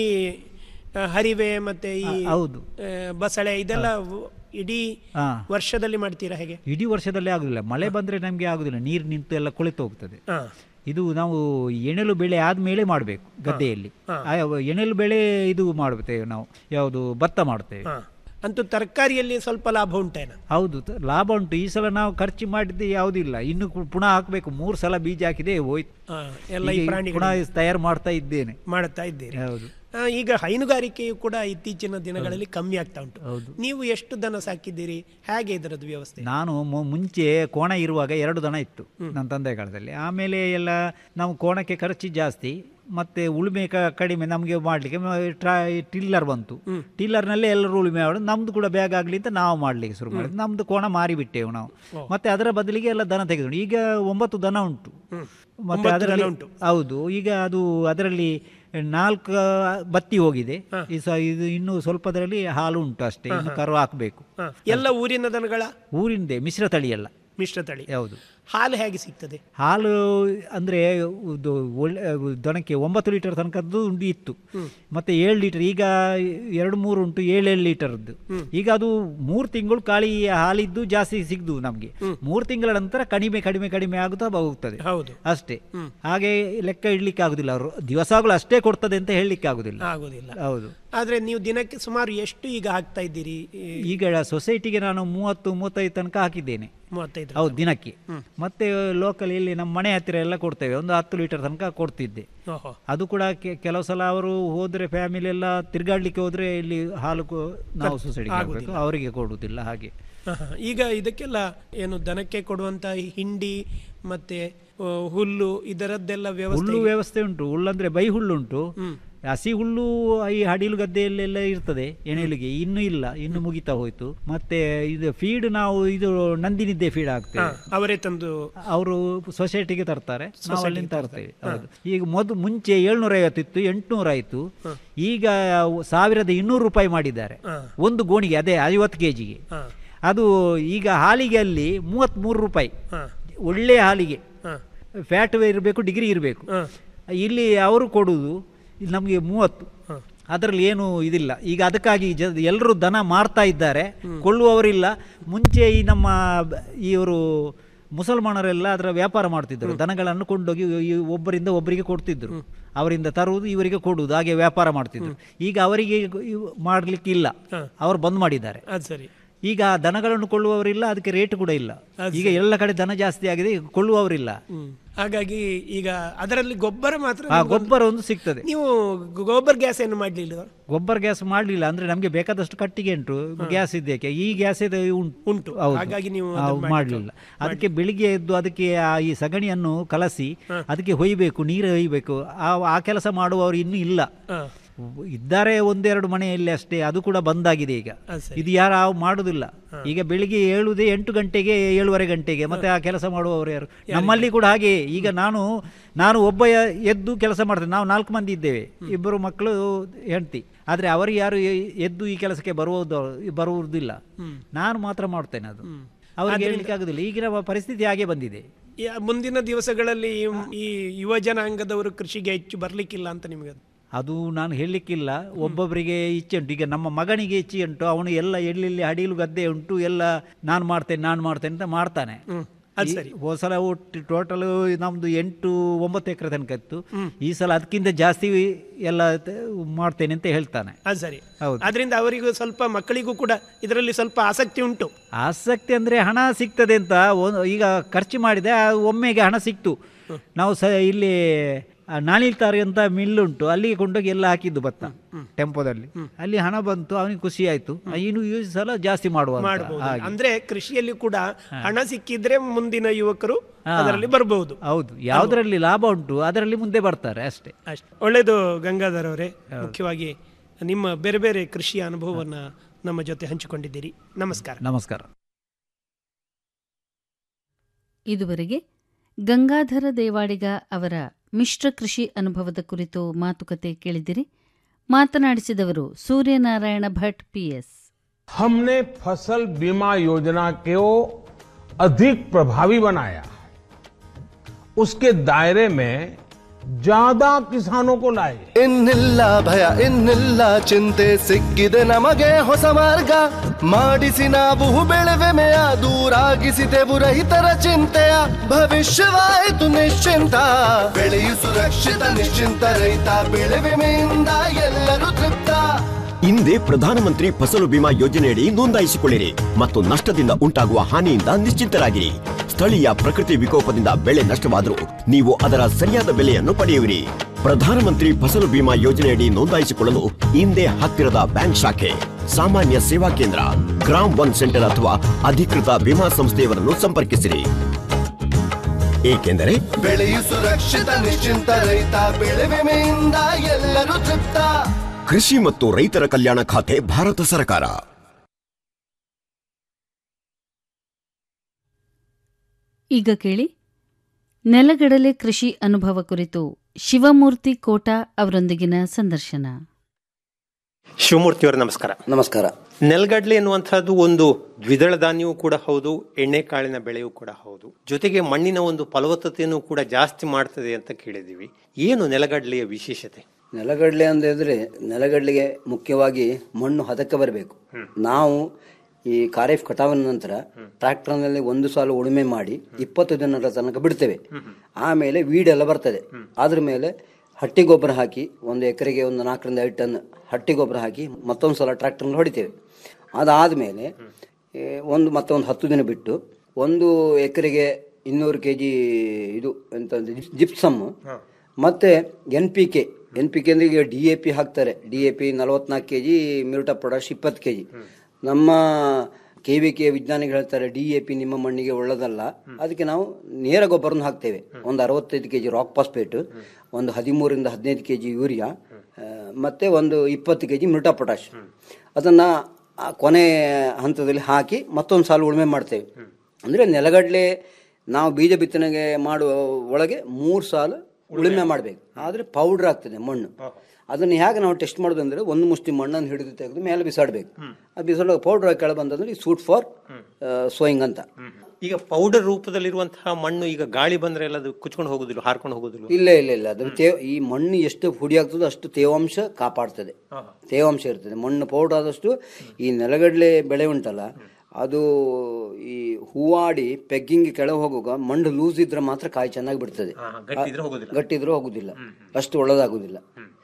ಆ, ಹರಿವೆ ಮತ್ತೆ ಈ ಆ, ಹೌದು. ಆ, ಬಸಳೆ ಇದೆಲ್ಲ ವ- ಇಡೀ ಹಾ ವರ್ಷದಲ್ಲಿ ಮಾಡ್ತೀರಾ ಹೇಗೆ ಇಡೀ ವರ್ಷದಲ್ಲಿ ಆಗುದಿಲ್ಲ ಮಳೆ ಬಂದ್ರೆ ನಮಗೆ ಆಗುದಿಲ್ಲ ನೀರು ನಿಂತು ಎಲ್ಲ ಕೊಳೆತು ಹೋಗ್ತದೆ ಹಾ ಇದು ನಾವು ಎಣೆಲು ಬೆಳೆ ಆದ್ಮೇಲೆ ಮಾಡಬೇಕು ಗದ್ದೆಯಲ್ಲಿ ಆ ಎಣೆಲು ಬೆಳೆ ಇದು ಮಾಡುತ್ತೇವೆ ನಾವು ಯಾವುದು ಭತ್ತ ಮಾಡ್ತೇವೆ ಹಾ ಅಂತೂ ತರಕಾರಿಯಲ್ಲಿ ಸ್ವಲ್ಪ ಲಾಭ ಉಂಟೇನ ಹೌದು ತ- ಲಾಭ ಉಂಟು ಈ ಸಲ ನಾವು ಖರ್ಚು ಮಾಡಿದ್ದೆ ಯಾವುದಿಲ್ಲ ಇನ್ನು ಕು- ಪುನಃ ಹಾಕಬೇಕು ಮೂರು ಸಲ ಬೀಜ ಹಾಕಿದೆ ಹೋಯ್ತು ಹಾ, ಎಲ್ಲ ಈ ಈಗ ಪ್ರಾಣಿಗಳು ಪುನಃ ತಯಾರು ಮಾಡ್ತಾ ಇದ್ದೇನೆ ಮಾಡುತ್ತಾ ಇದ್ದೀರಿ ಹೌದು ಆ, ಈಗ ಹೈನುಗಾರಿಕೆಯು ಕೂಡ ಇತ್ತೀಚಿನ ದಿನಗಳಲ್ಲಿ ಕಮ್ಮಿ ಆಗ್ತಾ ಉಂಟು ನೀವು ಎಷ್ಟು ದನ ಸಾಕಿದ್ದೀರಿ ಹೇಗೆ ಇದರದ್ದು ವ್ಯವಸ್ಥೆ ನಾನು ಮು- ಮುಂಚೆ ಕೋಣ ಇರುವಾಗ ಎರಡು ದನ ಇತ್ತು ನನ್ನ ತಂದೆ ಕಾಲದಲ್ಲಿ ಆಮೇಲೆ ಎಲ್ಲ ನಾವು ಕೋಣಕ್ಕೆ ಖರ್ಚು ಜಾಸ್ತಿ ಮತ್ತೆ ಉಳುಮೆ ಕ- ಕಡಿಮೆ ನಮಗೆ ಮಾಡಲಿಕ್ಕೆ ಟ್ರಾ ಟಿಲ್ಲರ್ ಬಂತು ಟಿಲ್ಲರ್ನಲ್ಲೇ ಎಲ್ಲರೂ ಉಳುಮೆ ಮಾಡೋದು ನಮ್ದು ಕೂಡ ಬ್ಯಾಗ್ ಆಗಲಿ ಅಂತ ನಾವು ಮಾಡಲಿಕ್ಕೆ ಶುರು ಮಾಡಿದ್ವಿ ನಮ್ದು ಕೋಣ ಮಾರಿಬಿಟ್ಟೆವು ನಾವು ಮತ್ತೆ ಅದರ ಬದಲಿಗೆ ಎಲ್ಲ ದನ ತೆಗೆದು ಈಗ ಒಂಬತ್ತು ದನ ಉಂಟು ಮತ್ತೆ ಒಂಬತ್ತು ದನ ಅದರಲ್ಲಿ ಉಂಟು. ಹೌದು ಈಗ ಅದು ಅದರಲ್ಲಿ ನಾಲ್ಕು ಬತ್ತಿ ಹೋಗಿದೆ ಈ ಸ ಇದು ಇನ್ನು ಸ್ವಲ್ಪದರಲ್ಲಿ ಹಾಲು ಉಂಟು ಅಷ್ಟೇ ಇನ್ನು ಕರು ಹಾಕಬೇಕು ಹಾ, ಎಲ್ಲ ಊರಿನ ದನಗಳ ಊರಿಂದೆ ಮಿಶ್ರ ತಳಿ ಎಲ್ಲ ಮಿಶ್ರ ತಳಿ ಹೌದು ಹಾಲು ಹೇಗೆ ಸಿಗ್ತದೆ ಹಾಲು ಅಂದ್ರೆ ಇದು ಒಳ್ಳೆ ದನಕ್ಕೆ ಒಂಬತ್ತು ಲೀಟರ್ ತನಕದ್ದು ಉಂಡು ಇತ್ತು ಮತ್ತೆ ಏಳು ಲೀಟರ್ ಈಗ ಎರಡು ಮೂರು ಉಂಟು ಏಳೇಳು ಲೀಟರ್ದು ಈಗ ಅದು ಮೂರು ತಿಂಗಳು ಕಾಳಿ ಹಾಲಿದ್ದು ಜಾಸ್ತಿ ಸಿಗ್ದು ನಮಗೆ ಮೂರು ತಿಂಗಳ ನಂತರ ಕಡಿಮೆ ಕಡಿಮೆ ಕಡಿಮೆ ಆಗುತ್ತಾ ಹೋಗ್ತದೆ ಹೌದು ಅಷ್ಟೇ ಹಾಗೆ ಲೆಕ್ಕ ಇಡ್ಲಿಕ್ಕೆ ಆಗುದಿಲ್ಲ ಅವರು ದಿವಸಗಳು ಅಷ್ಟೇ ಕೊಡ್ತದೆ ಅಂತ ಹೇಳಲಿಕ್ಕೆ ಆಗುದಿಲ್ಲ ಆಗುದಿಲ್ಲ ಹೌದು ಆದ್ರೆ ನೀವು ದಿನಕ್ಕೆ ಸುಮಾರು ಎಷ್ಟು ಈಗ ಹಾಕ್ತಾ ಇದ್ದೀರಿ ಈ ಈಗ ಸೊಸೈಟಿಗೆ ನಾನು ಮೂವತ್ತು ಮೂವತ್ತೈದು ತನಕ ಹಾಕಿದ್ದೇನೆ ಮೂವತ್ತೈದು ಹೌದು ದಿನಕ್ಕೆ ಮತ್ತೆ ಲೋಕಲ್ ಇಲ್ಲಿ ನಮ್ಮ ಮನೆ ಹತ್ತಿರ ಎಲ್ಲ ಕೊಡ್ತೇವೆ ಒಂದು ಹತ್ತು ಲೀಟರ್ ತನಕ ಕೊಡ್ತಿದ್ದೆ ಓಹೋ ಅದು ಕೂಡ ಕೆ- ಕೆಲವು ಸಲ ಅವರು ಹೋದ್ರೆ ಫ್ಯಾಮಿಲಿ ಎಲ್ಲ ತಿರ್ಗಾಡ್ಲಿಕ್ಕೆ ಹೋದ್ರೆ ಇಲ್ಲಿ ಹಾಲು ಕೊ- ನಾವು ಸೊಸೈಟಿಗೆ ಹಾಕಬೇಕು ಅವರಿಗೆ ಕೊಡುವುದಿಲ್ಲ ಹಾಗೆ ಹ, ಹ. ಈಗ ಇದಕ್ಕೆಲ್ಲ ಏನು ದನಕ್ಕೆ ಕೊಡುವಂತ ಈ ಹಿಂಡಿ ಮತ್ತೆ ಆ, ಹುಲ್ಲು ಇದರದ್ದೆಲ್ಲ ವ್ಯವಸ್ಥೆ ಹುಲ್ಲು ವ್ಯವಸ್ಥೆ ಉಂಟು ಹುಲ್ಲಂದ್ರೆ ಬೈ ಹುಲ್ಲು ಉಂಟು ಹಸಿ ಹುಲ್ಲು ಈ ಹಡಿಲು ಗದ್ದೆಯಲ್ಲೆಲ್ಲ ಇರ್ತದೆ ಎಣೆಲಿಗೆ ಇನ್ನು ಇಲ್ಲ ಇನ್ನು ಮುಗಿತಾ ಹೋಯ್ತು ಮತ್ತೆ ಇದು ಫೀಡ್ ನಾವು ಇದು ನಂದಿನಿದ್ದೆ ಫೀಡ್ ಹ, ಹಾಕ್ತೇವೆ ಅವರೇ ತಂದು ಅವರು ಸೊಸೈಟಿಗೆ ತರ್ತಾರೆ ನಾವು ಅಲ್ಲಿಂದ ತರ್ತೇವೆ ಹೌದು ಈಗ ಮೊದಲು ಮುಂಚೆ ಏಳ್ನೂರ ಐವತ್ತಿತ್ತು ಎಂಟುನೂರ ಆಯ್ತು ಈಗ ಸಾವಿರದ ಇನ್ನೂರು ರೂಪಾಯಿ ಮಾಡಿದ್ದಾರೆ ಒಂದು ಗೋಣಿಗೆ ಅದೇ ಐವತ್ತು ಕೆ ಜಿಗೆ ಹ, ಅದು ಈಗ ಹಾಲಿಗೆ ಅಲ್ಲಿ ಮೂವತ್ತ್ಮೂರು ರೂಪಾಯಿ ಹ, ಒಳ್ಳೆಯ ಹಾಲಿಗೆ ಹ, ಫ್ಯಾಟ್ ಇರಬೇಕು ಡಿಗ್ರಿ ಇರಬೇಕು ಹ. ಇಲ್ಲಿ ಅವರು ಕೊಡುವುದು ಇಲ್ಲಿ ನಮಗೆ ಮೂವತ್ತು ಅದರಲ್ಲಿ ಏನು ಇದಿಲ್ಲ ಈಗ ಅದಕ್ಕಾಗಿ ಜ ಎಲ್ಲರೂ ದನ ಮಾರ್ತಾ ಇದ್ದಾರೆ ಕೊಳ್ಳುವವರಿಲ್ಲ ಮುಂಚೆ ಈ ನಮ್ಮ ಬ- ಇವರು ಮುಸಲ್ಮಾನರೆಲ್ಲ ಅದರ ವ್ಯಾಪಾರ ಮಾಡ್ತಿದ್ದರು ದನಗಳನ್ನು ಕೊಂಡೋಗಿ ಈ ಒಬ್ಬರಿಂದ ಒಬ್ಬರಿಗೆ ಕೊಡ್ತಿದ್ರು ಅವರಿಂದ ತರುವುದು ಇವರಿಗೆ ಕೊಡುವುದು ಹಾಗೆ ವ್ಯಾಪಾರ ಮಾಡ್ತಿದ್ರು ಈಗ ಅವರಿಗೆ ಇವ್- ಮಾಡ್ಲಿಕ್ಕಿಲ್ಲ ಅವರು ಬಂದ್ ಮಾಡಿದ್ದಾರೆ ಅದು ಸರಿ ಈಗ ದನಗಳನ್ನು ಕೊಳ್ಳುವವರಿಲ್ಲ ಅದಕ್ಕೆ ರೇಟ್ ಕೂಡ ಇಲ್ಲ ಈಗ ಎಲ್ಲ ಕಡೆ ದನ ಜಾಸ್ತಿ ಆಗಿದೆ ಈಗ ಕೊಳ್ಳುವವರಿಲ್ಲ ಹ್ಮ್. ಹಾಗಾಗಿ ಈಗ ಅದರಲ್ಲಿ ಗೊಬ್ಬರ ಮಾತ್ರ ಆ ನಿಮ್ಗೊಂದು- ಗೊಬ್ಬರ ಒಂದು ಸಿಗ್ತದೆ ನೀವು ಗೊಬ್ಬರ ಗ್ಯಾಸ್ ಏನು ಮಾಡ್ಲಿಲ್ಲ ಗೊಬ್ಬರ ಗ್ಯಾಸ್ ಮಾಡಲಿಲ್ಲ ಅಂದ್ರೆ ನಮಗೆ ಬೇಕಾದಷ್ಟು ಕಟ್ಟಿಗೆ ಉಂಟು ಗ್ಯಾಸ್ ಇದಕ್ಕೆ ಈ ಗ್ಯಾಸ್ ಇದೆ ಉಂಟು ಉಂಟು. ಹೌದು. ಹಾಗಾಗಿ ನೀವು ನಾವು ಅದನ್ನ ಮಾಡಲಿಲ್ಲ ಅದಕ್ಕೆ ಬೆಳಿಗ್ಗೆ ಎದ್ದು ಅದಕ್ಕೆ ಆ ಈ ಸಗಣಿಯನ್ನು ಕಲಸಿ ಅದಕ್ಕೆ ಹೊಯ್ಬೇಕು ನೀರು ಹೊಯ್ಬೇಕು ಆ ಆ ಕೆಲಸ ಮಾಡುವವರು ಇನ್ನೂ ಇಲ್ಲ ಹಾ. ಇದ್ದಾರೆ ಒಂದೆರಡು ಮನೆಯಲ್ಲಿ ಅಷ್ಟೇ ಅದು ಕೂಡ ಬಂದಾಗಿದೆ ಈಗ ಅದು ಸರಿ. ಇದು ಯಾರು ಆ ಮಾಡುದಿಲ್ಲ ಈಗ ಬೆಳಿಗ್ಗೆ ಏಳುದೇ ಎಂಟು ಗಂಟೆಗೆ ಏಳುವರೆ ಗಂಟೆಗೆ ಮತ್ತೆ ಆ ಕೆಲಸ ಮಾಡುವವರು ಯಾರು ನಮ್ಮಲ್ಲಿ ಕೂಡ ಹಾಗೆ ಈಗ ನಾನು ನಾನು ಒಬ್ಬ ಯ- ಎದ್ದು ಕೆಲಸ ಮಾಡ್ತೇನೆ ನಾವು ನಾಲ್ಕು ಮಂದಿ ಇದ್ದೇವೆ ಇಬ್ಬರು ಮಕ್ಕಳು ಹೆಂಡತಿ ಆದರೆ ಅವರು ಯಾರು ಎ- ಎದ್ದು ಈ ಕೆಲಸಕ್ಕೆ ಬರುವುದು ಬರುವುದಿಲ್ಲ ನಾನು ಮಾತ್ರ ಮಾಡ್ತೇನೆ ಅದು ಅವ್ರಿಗೆ ಹೇಳಲಿಕ್ಕೆ ಆಗುದಿಲ್ಲ ಈಗಿನ ಪರಿಸ್ಥಿತಿ ಹಾಗೆ ಬಂದಿದೆ ಯಾ- ಮುಂದಿನ ದಿವಸಗಳಲ್ಲಿ ಈ- ಈ ಯುವ ಜನಾಂಗದವರು ಕೃಷಿಗೆ ಹೆಚ್ಚು ಬರ್ಲಿಕ್ಕಿಲ್ಲ ಅಂತ ನಿಮಗೆ ಅದು ನಾನು ಹೇಳಲಿಕ್ಕಿಲ್ಲ ಒಬ್ಬೊಬ್ಬರಿಗೆ ಇಚ್ಛೆ ಉಂಟು ಈಗ ನಮ್ಮ ಮಗನಿಗೆ ಇಚ್ಛೆ ಉಂಟು ಅವನು ಎಲ್ಲ ಎಲ್ಲೆಲ್ಲಿ ಅಡಿಲು ಗದ್ದೆ ಉಂಟು ಎಲ್ಲ ನಾನು ಮಾಡ್ತೇನೆ ನಾನು ಮಾಡ್ತೇನೆ ಅಂತ ಮಾಡ್ತಾನೆ ಅದು ಈ- ಸರಿ. ಹೋದ ಸಲ ಒಟ್ಟು ಟೋಟಲ್ ನಮ್ದು ಎಂಟು ಒಂಬತ್ತು ಎಕರೆ ತನಕ ಇತ್ತು ಈ ಸಲ ಅದಕ್ಕಿಂತ ಜಾಸ್ತಿ ಎಲ್ಲ ತ- ಮಾಡ್ತೇನೆ ಅಂತ ಹೇಳ್ತಾನೆ ಅದು ಸರಿ ಹೌದು. ಅದರಿಂದ ಅವರಿಗೂ ಸ್ವಲ್ಪ ಮಕ್ಕಳಿಗೂ ಕೂಡ ಇದರಲ್ಲಿ ಸ್ವಲ್ಪ ಆಸಕ್ತಿ ಉಂಟು ಆಸಕ್ತಿ ಅಂದರೆ ಹಣ ಸಿಗ್ತದೆ ಅಂತ ಒಂದು ಈಗ ಖರ್ಚು ಮಾಡಿದೆ ಆ ಒಮ್ಮೆಗೆ ಹಣ ಸಿಕ್ತು ನಾವು ಸ ಇಲ್ಲಿ ಆ ನಾಣಿಲ್ತಾರೆ ಅಂತ ಮಿಲ್ಲುಂಟು ಅಲ್ಲಿಗೆ ಕೊಂಡೋಗಿ ಎಲ್ಲ ಹಾಕಿದ್ದು ಭತ್ತ ಟೆಂಪೋದಲ್ಲಿ ಅಲ್ಲಿ ಹಣ ಬಂತು ಅವನಿಗೆ ಖುಷಿ ಆಯ್ತು ಇನ್ನು ಈ ಸಲ ಜಾಸ್ತಿ ಮಾಡುವ ಅಂತ. ಮಾಡಬಹುದು ಹಾಗೆ. ಅಂದ್ರೆ ಕೃಷಿಯಲ್ಲಿ ಕೂಡ ಹಣ ಸಿಕ್ಕಿದ್ರೆ ಮುಂದಿನ ಯುವಕರು ಅದರಲ್ಲಿ ಬರಬಹುದು ಹೌದು ಯಾವುದರಲ್ಲಿ ಲಾಭ ಉಂಟು ಅದರಲ್ಲಿ ಮುಂದೆ ಬರ್ತಾರೆ ಅಷ್ಟೇ ಅಷ್ಟೇ ಒಳ್ಳೆಯದು ಗಂಗಾಧರ್ ಅವರೇ ಮುಖ್ಯವಾಗಿ ನಿಮ್ಮ ಬೇರೆ ಬೇರೆ ಕೃಷಿಯ ಅನುಭವವನ್ನ ನಮ್ಮ ಜೊತೆ ಹಂಚಿಕೊಂಡಿದ್ದೀರಿ ನಮಸ್ಕಾರ ನಮಸ್ಕಾರ ಇದುವರೆಗೆ ಗಂಗಾಧರ ದೇವಾಡಿಗ ಅವರ ಮಿಶ್ರ ಕೃಷಿ ಅನುಭವದ ಕುರಿತು ಮಾತುಕತೆ ಕೇಳಿದಿರಿ ಮಾತನಾಡಿಸಿದವರು ಸೂರ್ಯನಾರಾಯಣ ಭಟ್ ಪಿಎಸ್ हमने फसल बीमा योजना को अधिक प्रभावी बनाया उसके दायरे में ज्यादा किसानों को लाए ಇನ್ನಿಲ್ಲ ಭಯ ಇನ್ನಿಲ್ಲ ಚಿಂತೆ ಸಿಕ್ಕಿದೆ ನಮಗೆ ಹೊಸ ಮಾರ್ಗ ಮಾಡಿಸಿ ನಾವು ಬೆಳೆವೆಮೆಯ ದೂರಾಗಿಸಿದೆವು ರೈತರ ಚಿಂತೆಯ ಭವಿಷ್ಯವಾಯಿತು ನಿಶ್ಚಿಂತ ಬೆಳೆಯು ಸುರಕ್ಷಿತ ನಿಶ್ಚಿಂತ ರೈತ ಬೆಳೆ ವಿಮೆಯಿಂದ ಎಲ್ಲರೂ ತೃಪ್ತ ಹಿಂದೆ ಪ್ರಧಾನಮಂತ್ರಿ ಫಸಲು ಬಿಮಾ ಯೋಜನೆಯಡಿ ನೋಂದಾಯಿಸಿಕೊಳ್ಳಿರಿ ಮತ್ತು ನಷ್ಟದಿಂದ ಉಂಟಾಗುವ ಹಾನಿಯಿಂದ ನಿಶ್ಚಿಂತರಾಗಿರಿ ಸ್ಥಳೀಯ ಪ್ರಕೃತಿ ವಿಕೋಪದಿಂದ ಬೆಳೆ ನಷ್ಟವಾದರೂ ನೀವು ಅದರ ಸರಿಯಾದ ಬೆಲೆಯನ್ನು ಪಡೆಯುವಿರಿ ಪ್ರಧಾನಮಂತ್ರಿ ಫಸಲು ಬಿಮಾ ಯೋಜನೆಯಡಿ ನೋಂದಾಯಿಸಿಕೊಳ್ಳಲು ಹಿಂದೆ ಹತ್ತಿರದ ಬ್ಯಾಂಕ್ ಶಾಖೆ ಸಾಮಾನ್ಯ ಸೇವಾ ಕೇಂದ್ರ ಗ್ರಾಮ್ ಒನ್ ಸೆಂಟರ್ ಅಥವಾ ಅಧಿಕೃತ ವಿಮಾ ಸಂಸ್ಥೆಯವರನ್ನು ಸಂಪರ್ಕಿಸಿರಿ ಏಕೆಂದರೆ ಬೆಳೆಯು ಸುರಕ್ಷಿತ ನಿಶ್ಚಿಂತ ರೈತ ಬೆಳೆ ವಿಮೆಯಿಂದ ಎಲ್ಲರೂ ತೃಪ್ತ ಕೃಷಿ ಮತ್ತು ರೈತರ ಕಲ್ಯಾಣ ಖಾತೆ ಭಾರತ ಸರ್ಕಾರ ಈಗ ಕೇಳಿ ನೆಲಗಡಲೆ ಕೃಷಿ ಅನುಭವ ಕುರಿತು ಶಿವಮೂರ್ತಿ ಕೋಟಾ ಅವರೊಂದಿಗಿನ ಸಂದರ್ಶನ ಶಿವಮೂರ್ತಿಯವರ ನಮಸ್ಕಾರ ನಮಸ್ಕಾರ ನೆಲಗಡ್ಲೆ ಎನ್ನುವಂತಹದ್ದು ಒಂದು ದ್ವಿದಳ ಧಾನ್ಯವೂ ಕೂಡ ಹೌದು ಎಣ್ಣೆಕಾಳಿನ ಬೆಳೆಯೂ ಕೂಡ ಹೌದು ಜೊತೆಗೆ ಮಣ್ಣಿನ ಒಂದು ಫಲವತ್ತತೆಯನ್ನು ಕೂಡ ಜಾಸ್ತಿ ಮಾಡ್ತದೆ ಅಂತ ಕೇಳಿದೀವಿ ಏನು ನೆಲಗಡ್ಲೆಯ ವಿಶೇಷತೆ ನೆಲಗಡಲೆ ಅಂತ ಹೇಳಿದ್ರೆ ನೆಲಗಡಲೆಗೆ ಮುಖ್ಯವಾಗಿ ಮಣ್ಣು ಹದಕ್ಕೆ ಬರಬೇಕು ನಾವು ಈ ಖಾರೀಫ್ ಕಟಾವಿನ ನಂತರ ಟ್ರ್ಯಾಕ್ಟರ್ನಲ್ಲಿ ಒಂದು ಸಾಲು ಉಳುಮೆ ಮಾಡಿ ಇಪ್ಪತ್ತು ದಿನದ ತನಕ ಬಿಡ್ತೇವೆ ಆಮೇಲೆ ವೀಡೆಲ್ಲ ಬರ್ತದೆ ಅದ್ರ ಮೇಲೆ ಹಟ್ಟಿ ಗೊಬ್ಬರ ಹಾಕಿ ಒಂದು ಎಕರೆಗೆ ಒಂದು ನಾಲ್ಕರಿಂದ ಐದು ಟನ್ ಹಟ್ಟಿ ಗೊಬ್ಬರ ಹಾಕಿ ಮತ್ತೊಂದು ಸಲ ಟ್ರ್ಯಾಕ್ಟರ್ನಲ್ಲಿ ಹೊಡಿತೇವೆ ಅದಾದಮೇಲೆ ಒಂದು ಮತ್ತೊಂದು ಹತ್ತು ದಿನ ಬಿಟ್ಟು ಒಂದು ಎಕರೆಗೆ ಇನ್ನೂರು ಕೆ ಜಿ ಇದು ಎಂತ ಜಿಪ್ಸಮ್ ಮತ್ತೆ N P K N P K ಅಂದ್ರೆ ಈಗ ಡಿ ಎ ಪಿ ಹಾಕ್ತಾರೆ ಡಿ ಎ ಪಿ ನಲವತ್ನಾಲ್ಕು ಕೆ ಜಿ ಮಿರುಟ ಪ್ರೊಡಕ್ಟ್ಸ್ ಇಪ್ಪತ್ತು ಕೆ ಜಿ ನಮ್ಮ ಕೆ ವಿ ಕೆ ವಿಜ್ಞಾನಿಗಳು ಹೇಳ್ತಾರೆ ಡಿ ಎ ಪಿ ನಿಮ್ಮ ಮಣ್ಣಿಗೆ ಒಳ್ಳೆದಲ್ಲ ಅದಕ್ಕೆ ನಾವು ನೇರ ಗೊಬ್ಬರನ ಹಾಕ್ತೇವೆ ಒಂದು ಅರವತ್ತೈದು ಕೆ ಜಿ ರಾಕ್ ಪಾಸ್ಪೇಟ್ ಒಂದು ಹದಿಮೂರಿಂದ ಹದಿನೈದು ಕೆ ಜಿ ಯೂರಿಯಾ ಆ, ಮತ್ತೆ ಒಂದು ಇಪ್ಪತ್ತು ಕೆ ಜಿ ಮಿರುಟ ಪೊಟಾಶ್ ಅದನ್ನು ಕೊನೆ ಹಂತದಲ್ಲಿ ಹಾಕಿ ಮತ್ತೊಂದು ಸಾಲು ಉಳುಮೆ ಮಾಡ್ತೇವೆ ಅಂದರೆ ನೆಲಗಡಲೆ ನಾವು ಬೀಜ ಬಿತ್ತನೆಗೆ ಮಾಡುವ ಒಳಗೆ ಮೂರು ಸಾಲು ಉಳುಮೆ ಮಾಡಬೇಕು ಆದರೆ ಪೌಡ್ರ್ ಆಗ್ತದೆ ಮಣ್ಣು ಅದನ್ನು ಹೇಗೆ ನಾವು ಟೆಸ್ಟ್ ಮಾಡೋದು ಅಂದರೆ ಒಂದು ಮುಷ್ಟಿ ಮಣ್ಣನ್ನು ಹಿಡಿದು ತೆಗೆದು ಮೇಲೆ ಬಿಸಾಡಬೇಕು ಆ ಬಿಸಾಡುವಾಗ ಪೌಡ್ರ್ ಕೆಳ ಬಂತಂದ್ರೆ ಸೂಟ್ ಫಾರ್ ಸೋಯಿಂಗ್ ಅಂತ ಈಗ ಪೌಡರ್ ರೂಪದಲ್ಲಿರುವಂತಹ ಮಣ್ಣು ಈಗ ಗಾಳಿ ಬಂದ್ರೆ ಎಲ್ಲ ಅದು ಕುಚ್ಕೊಂಡು ಹೋಗುದಿಲ್ಲ ಹಾರ್ಕೊಂಡು ಹೋಗುದಿಲ್ಲ ಇಲ್ಲ ಇಲ್ಲ ಇಲ್ಲ ಅದು ತೇ ಈ ಮಣ್ಣು ಎಷ್ಟು ಹುಡಿ ಆಗ್ತದೋ ಅಷ್ಟು ತೇವಾಂಶ ಕಾಪಾಡ್ತದೆ ತೇವಾಂಶ ಇರ್ತದೆ ಮಣ್ಣು ಪೌಡರ್ ಆದಷ್ಟು ಈ ನೆಲಗಡಲೆ ಬೆಳೆ ಉಂಟಲ್ಲ ಅದು ಈ ಹೂವಾಡಿ ಪೆಗ್ಗಿಂಗ್ ಕೆಳಗೆ ಹೋಗುವಾಗ ಮಣ್ಣು ಲೂಸ್ ಇದ್ರೆ ಮಾತ್ರ ಕಾಯಿ ಚೆನ್ನಾಗಿ ಬಿಡ್ತದೆ ಗಟ್ಟಿ ಇದ್ರೆ ಹೋಗುದಿಲ್ಲ. ಗಟ್ಟಿ ಇದ್ರೆ ಹೋಗುದಿಲ್ಲ ಅಷ್ಟು ಒಳ್ಳೆದಾಗುದಿಲ್ಲ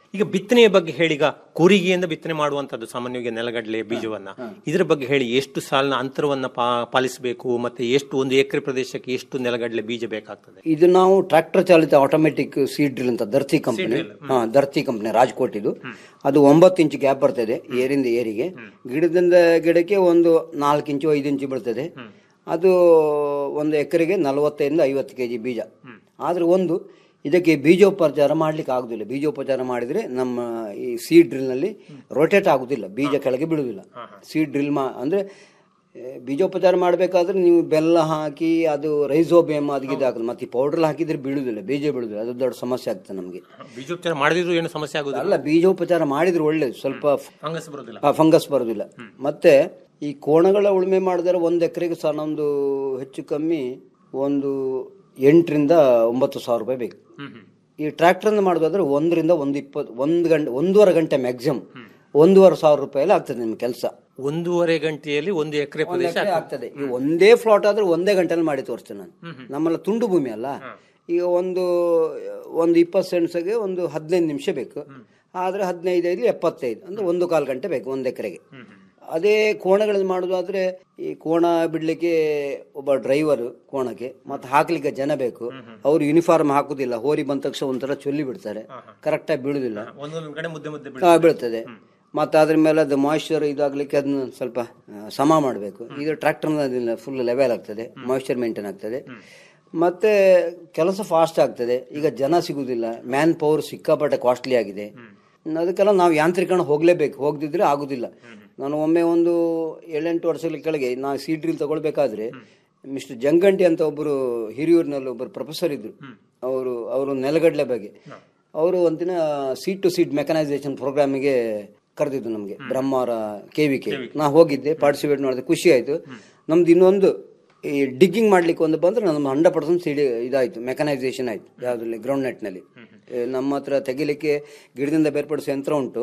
ಈಗ ಬಿತ್ತನೆಯ ಬಗ್ಗೆ ಹೇಳಿ ಈಗ ಕೂರಿಗೆಯಿಂದ ಬಿತ್ತನೆ ಮಾಡುವಂತದ್ದು ಸಾಮಾನ್ಯವಾಗಿ ನೆಲಗಡಲೆ ಬೀಜವನ್ನ ಇದರ ಬಗ್ಗೆ ಹೇಳಿ ಎಷ್ಟು ಸಾಲಿನ ಅಂತರವನ್ನ ಪಾ- ಪಾಲಿಸಬೇಕು ಮತ್ತೆ ಎಷ್ಟು ಒಂದು ಎಕರೆ ಪ್ರದೇಶಕ್ಕೆ ಎಷ್ಟು ನೆಲಗಡಲೆ ಬೀಜ ಬೇಕಾಗ್ತದೆ ಇದು ನಾವು ಟ್ರಾಕ್ಟರ್ ಚಾಲಿತ ಆಟೋಮೆಟಿಕ್ ಸೀಡ್ ಡ್ರಿಲ್ ಅಂತ ದರ್ತಿ ಕಂಪನಿ ಹಾ ದರ್ತಿ ಕಂಪನಿ ರಾಜ್ಕೋಟ್ ಇದು ಅದು ಒಂಬತ್ತು ಇಂಚು ಗ್ಯಾಪ್ ಬರ್ತದೆ ಏರಿಂದ ಏರಿಗೆ ಗಿಡದಿಂದ ಗಿಡಕ್ಕೆ ಒಂದು ನಾಲ್ಕು ಇಂಚು ಐದು ಇಂಚು ಬೀಳ್ತದೆ ಅದು ಒಂದು ಎಕರೆಗೆ ನಲವತ್ತೈದಿಂದ ಐವತ್ತು ಕೆ ಜಿ ಬೀಜ ಆದ್ರೆ ಒಂದು ಇದಕ್ಕೆ ಬೀಜೋಪಚಾರ ಮಾಡ್ಲಿಕ್ಕೆ ಆಗುದಿಲ್ಲ ಬೀಜೋಪಚಾರ ಮಾಡಿದ್ರೆ ನಮ್ಮ ಈ ಸೀಡ್ ಡ್ರಿಲ್ನಲ್ಲಿ ರೊಟೇಟ್ ಆಗುದಿಲ್ಲ ಬೀಜ ಕೆಳಗೆ ಬೀಳುದಿಲ್ಲ ಸೀಡ್ ಡ್ರಿಲ್ ಮಾ ಅಂದ್ರೆ ಏ, ಬೀಜೋಪಚಾರ ಮಾಡಬೇಕಾದ್ರೆ ನೀವು ಬೆಲ್ಲ ಹಾಕಿ ಅದು ರೈಸೋಬೇಮ್ ಅದಕ್ಕೆ ಇದಾಗ್ತದೆ ಮತ್ತೆ ಈ ಪೌಡರ್ ಹಾಕಿದ್ರೆ ಬೀಳುದಿಲ್ಲ ಬೀಜ ಬೀಳುದಿಲ್ಲ ಅದು ದೊಡ್ಡ ಸಮಸ್ಯೆ ಆಗ್ತದೆ ನಮಗೆ ಬೀಜೋಪಚಾರ ಮಾಡಿದ್ರು ಏನು ಸಮಸ್ಯೆ ಆಗುದಿಲ್ಲ ಅಲ್ಲ ಬೀಜೋಪಚಾರ ಮಾಡಿದ್ರೆ ಒಳ್ಳೇದು ಸ್ವಲ್ಪ ಫಂಗಸ್ ಬರೋದಿಲ್ಲ ಆ, ಫಂಗಸ್ ಬರೋದಿಲ್ಲ ಮತ್ತೆ ಈ ಕೋಣಗಳ ಉಳುಮೆ ಮಾಡಿದ್ರೆ ಒಂದು ಎಕರೆಗೆ ಸಹ ನಮ್ದು ಹೆಚ್ಚು ಕಮ್ಮಿ ಒಂದು ಎಂಟರಿಂದ ಒಂಬತ್ತು ಸಾವಿರ ರೂಪಾಯಿ ಬೇಕು ಈ ಟ್ರ್ಯಾಕ್ಟರ್ ಮಾಡೋದಾದ್ರೆ ಒಂದರಿಂದ ಒಂದು ಇಪ್ಪತ್ತು ಒಂದು ಗಂಟೆ ಒಂದೂವರೆ ಗಂಟೆ ಮ್ಯಾಕ್ಸಿಮಮ್ ಒಂದೂವರೆ ಸಾವಿರ ರೂಪಾಯಿ ಆಗ್ತದೆ ನಿಮ್ಗೆ ಕೆಲಸ ಒಂದೂವರೆ ಗಂಟೆಯಲ್ಲಿ ಒಂದು ಎಕರೆ ಒಂದ್ ಪ್ರದೇಶ ಎಕರೆ ಆಗ್ತದೆ ಈ ಒಂದೇ ಫ್ಲಾಟ್ ಆದ್ರೆ ಒಂದೇ ಗಂಟೆಲಿ ಮಾಡಿ ತೋರಿಸ್ತೇನೆ ನಾನು ನಮ್ಮಲ್ಲ ತುಂಡು ಭೂಮಿ ಅಲ್ಲ ಈಗ ಒಂದು ಒಂದು ಇಪ್ಪತ್ತು ಸೆಣಸಿಗೆ ಒಂದು ಹದಿನೈದು ನಿಮಿಷ ಬೇಕು ಆದ್ರೆ ಹದಿನೈದು ಐದು ಎಪ್ಪತ್ತೈದು ಅಂದ್ರೆ ಒಂದು ಕಾಲು ಗಂಟೆ ಬೇಕು ಒಂದು ಎಕರೆಗೆ ಅದೇ ಕೋಣಗಳನ್ನು ಮಾಡೋದಾದ್ರೆ ಈ ಕೋಣ ಬಿಡ್ಲಿಕ್ಕೆ ಒಬ್ಬ ಡ್ರೈವರ್ ಕೋಣಕ್ಕೆ ಮತ್ತೆ ಹಾಕ್ಲಿಕ್ಕೆ ಜನ ಬೇಕು ಅವ್ರು ಯೂನಿಫಾರ್ಮ್ ಹಾಕುದಿಲ್ಲ ಹೋರಿ ಬಂದ ತಕ್ಷಣ ಒಂಥರ ಚೊಲ್ಲಿ ಬಿಡ್ತಾರೆ ಕರೆಕ್ಟಾಗಿ ಬೀಳುದಿಲ್ಲ ಒಂದೊಂದು ಕಡೆ ಮುದ್ದೆ ಮುದ್ದೆ ಆ, ಬೀಳ್ತದೆ ಮತ್ತು ಅದ್ರ ಮೇಲೆ ಅದು ಮಾಯಿಶ್ಚರ್ ಇದಾಗ್ಲಿಕ್ಕೆ ಅದನ್ನ ಸ್ವಲ್ಪ ಆ, ಸಮ ಮಾಡಬೇಕು ಇದು ಟ್ರ್ಯಾಕ್ಟರ್ನ ಫುಲ್ ಲೆವೆಲ್ ಆಗ್ತದೆ ಮಾಯಿಶ್ಚರ್ ಮೇಂಟೈನ್ ಆಗ್ತದೆ ಮತ್ತೆ ಕೆಲಸ ಫಾಸ್ಟ್ ಆಗ್ತದೆ ಈಗ ಜನ ಸಿಗುದಿಲ್ಲ ಮ್ಯಾನ್ ಪವರ್ ಸಿಕ್ಕಾಪಟ್ಟೆ ಕಾಸ್ಟ್ಲಿ ಆಗಿದೆ ಇನ್ನು ಅದಕ್ಕೆಲ್ಲ ನಾವು ಯಾಂತ್ರೀಕರಣ ಹೋಗ್ಲೇಬೇಕು ಹೋಗದಿದ್ರೆ ಆಗುದಿಲ್ಲ ನಾನು ಒಮ್ಮೆ ಒಂದು ಏಳೆಂಟು ವರ್ಷಗಳ ಕೆಳಗೆ ನಾವು ಸೀಡ್ ಡ್ರಿಲ್ ತಗೊಳ್ಬೇಕಾದ್ರೆ ಮಿಸ್ಟರ್ ಜಂಗಂಟಿ ಅಂತ ಒಬ್ಬರು ಹಿರಿಯೂರಿನಲ್ಲಿ ಒಬ್ಬರು ಪ್ರೊಫೆಸರ್ ಇದ್ರು ಅವರು ಅವರು ನೆಲಗಡಲೆ ಬಗ್ಗೆ ಅವರು ಒಂದಿನ ಸೀಟ್ ಟು ಸೀಟ್ ಮೆಕನೈಸೇಷನ್ ಪ್ರೋಗ್ರಾಮಿಗೆ ಕರೆದಿದ್ದು ನಮಗೆ ಬ್ರಹ್ಮಾರ ಕೆ ವಿ ಕೆ ನಾ ಹೋಗಿದ್ದೆ ಪಾರ್ಟಿಸಿಪೇಟ್ ಮಾಡಿದೆ ಖುಷಿ ಆಯ್ತು ನಮ್ದು ಇನ್ನೊಂದು ಈ ಡಿಗ್ಗಿಂಗ್ ಮಾಡ್ಲಿಕ್ಕೆ ಒಂದು ಬಂದ್ರೆ ನಮ್ಮ ಹಂಡ್ರೆಡ್ ಪರ್ಸೆಂಟ್ ಸಿಡಿ ಇದಾಯ್ತು ಮೆಕನೈಸೇಷನ್ ಆಯ್ತು ಯಾವುದ್ರಲ್ಲಿ ಗ್ರೌಂಡ್ ನೆಟ್ನಲ್ಲಿ ನಮ್ಮ ಹತ್ರ ತೆಗಿಲಿಕ್ಕೆ ಗಿಡದಿಂದ ಬೇರ್ಪಡಿಸೋ ಯಂತ್ರ ಉಂಟು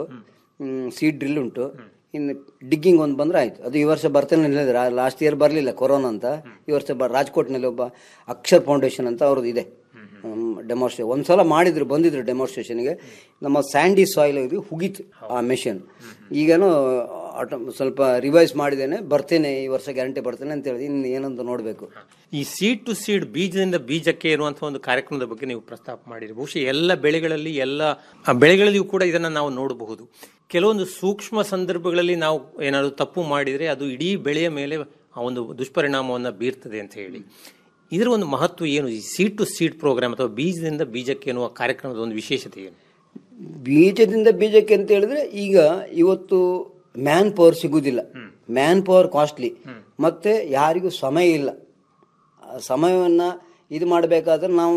ಸೀಡ್ ಡ್ರಿಲ್ ಉಂಟು ಇನ್ನು ಡಿಗ್ಗಿಂಗ್ ಒಂದು ಬಂದ್ರೆ ಆಯ್ತು ಅದು ಈ ವರ್ಷ ಬರ್ತೇನೆ ಹೇಳಿದ್ರೆ ಲಾಸ್ಟ್ ಇಯರ್ ಬರಲಿಲ್ಲ ಕೊರೋನಾ ಅಂತ ಈ ವರ್ಷ ಬ ರಾಜ್ಕೋಟ್ನಲ್ಲಿ ಒಬ್ಬ ಅಕ್ಷರ್ ಫೌಂಡೇಶನ್ ಅಂತ ಅವ್ರದ್ದು ಇದೆ ಡೆಮಾನ್ಸ್ಟ್ರೇಷನ್ ಒಂದ್ಸಲ ಮಾಡಿದ್ರು ಬಂದಿದ್ರು ಡೆಮಾನ್ಸ್ಟ್ರೇಷನ್ಗೆ ನಮ್ಮ ಸ್ಯಾಂಡಿ ಸಾಯಿಲ್ ಇದು ಹುಗಿತು ಆ ಮೆಷಿನ್ ಈಗೇನೋ ಆಟೋ ಸ್ವಲ್ಪ ರಿವೈಸ್ ಮಾಡಿದ್ದೇನೆ ಬರ್ತೇನೆ ಈ ವರ್ಷ ಗ್ಯಾರಂಟಿ ಬರ್ತೇನೆ ಅಂತ ಹೇಳಿ ಇನ್ನು ಏನಂತ ನೋಡಬೇಕು ಈ ಸೀಡ್ ಟು ಸೀಡ್ ಬೀಜದಿಂದ ಬೀಜಕ್ಕೆ ಇರುವಂತಹ ಒಂದು ಕಾರ್ಯಕ್ರಮದ ಬಗ್ಗೆ ನೀವು ಪ್ರಸ್ತಾಪ ಮಾಡಿರಿ ಬಹುಶಃ ಎಲ್ಲ ಬೆಳೆಗಳಲ್ಲಿ ಎಲ್ಲ ಆ ಬೆಳೆಗಳಲ್ಲಿಯೂ ಕೂಡ ಇದನ್ನ ನಾವು ನೋಡಬಹುದು ಕೆಲವೊಂದು ಸೂಕ್ಷ್ಮ ಸಂದರ್ಭಗಳಲ್ಲಿ ನಾವು ಏನಾದರೂ ತಪ್ಪು ಮಾಡಿದರೆ ಅದು ಇಡೀ ಬೆಳೆಯ ಮೇಲೆ ಆ ಒಂದು ದುಷ್ಪರಿಣಾಮವನ್ನು ಬೀರ್ತದೆ ಅಂತ ಹೇಳಿ ಇದರ ಒಂದು ಮಹತ್ವ ಏನು ಈ ಸೀಡ್ ಟು ಸೀಡ್ ಪ್ರೋಗ್ರಾಮ್ ಅಥವಾ ಬೀಜದಿಂದ ಬೀಜಕ್ಕೆ ಎನ್ನುವ ಕಾರ್ಯಕ್ರಮದ ಒಂದು ವಿಶೇಷತೆ ಏನು ಬೀಜದಿಂದ ಬೀಜಕ್ಕೆ ಅಂತ ಹೇಳಿದ್ರೆ ಈಗ ಇವತ್ತು ಮ್ಯಾನ್ ಪವರ್ ಸಿಗುವುದಿಲ್ಲ ಮ್ಯಾನ್ ಪವರ್ ಕಾಸ್ಟ್ಲಿ ಮತ್ತೆ ಯಾರಿಗೂ ಸಮಯ ಇಲ್ಲ ಆ ಸಮಯವನ್ನ ಇದು ಮಾಡಬೇಕಾದ್ರೆ ನಾವು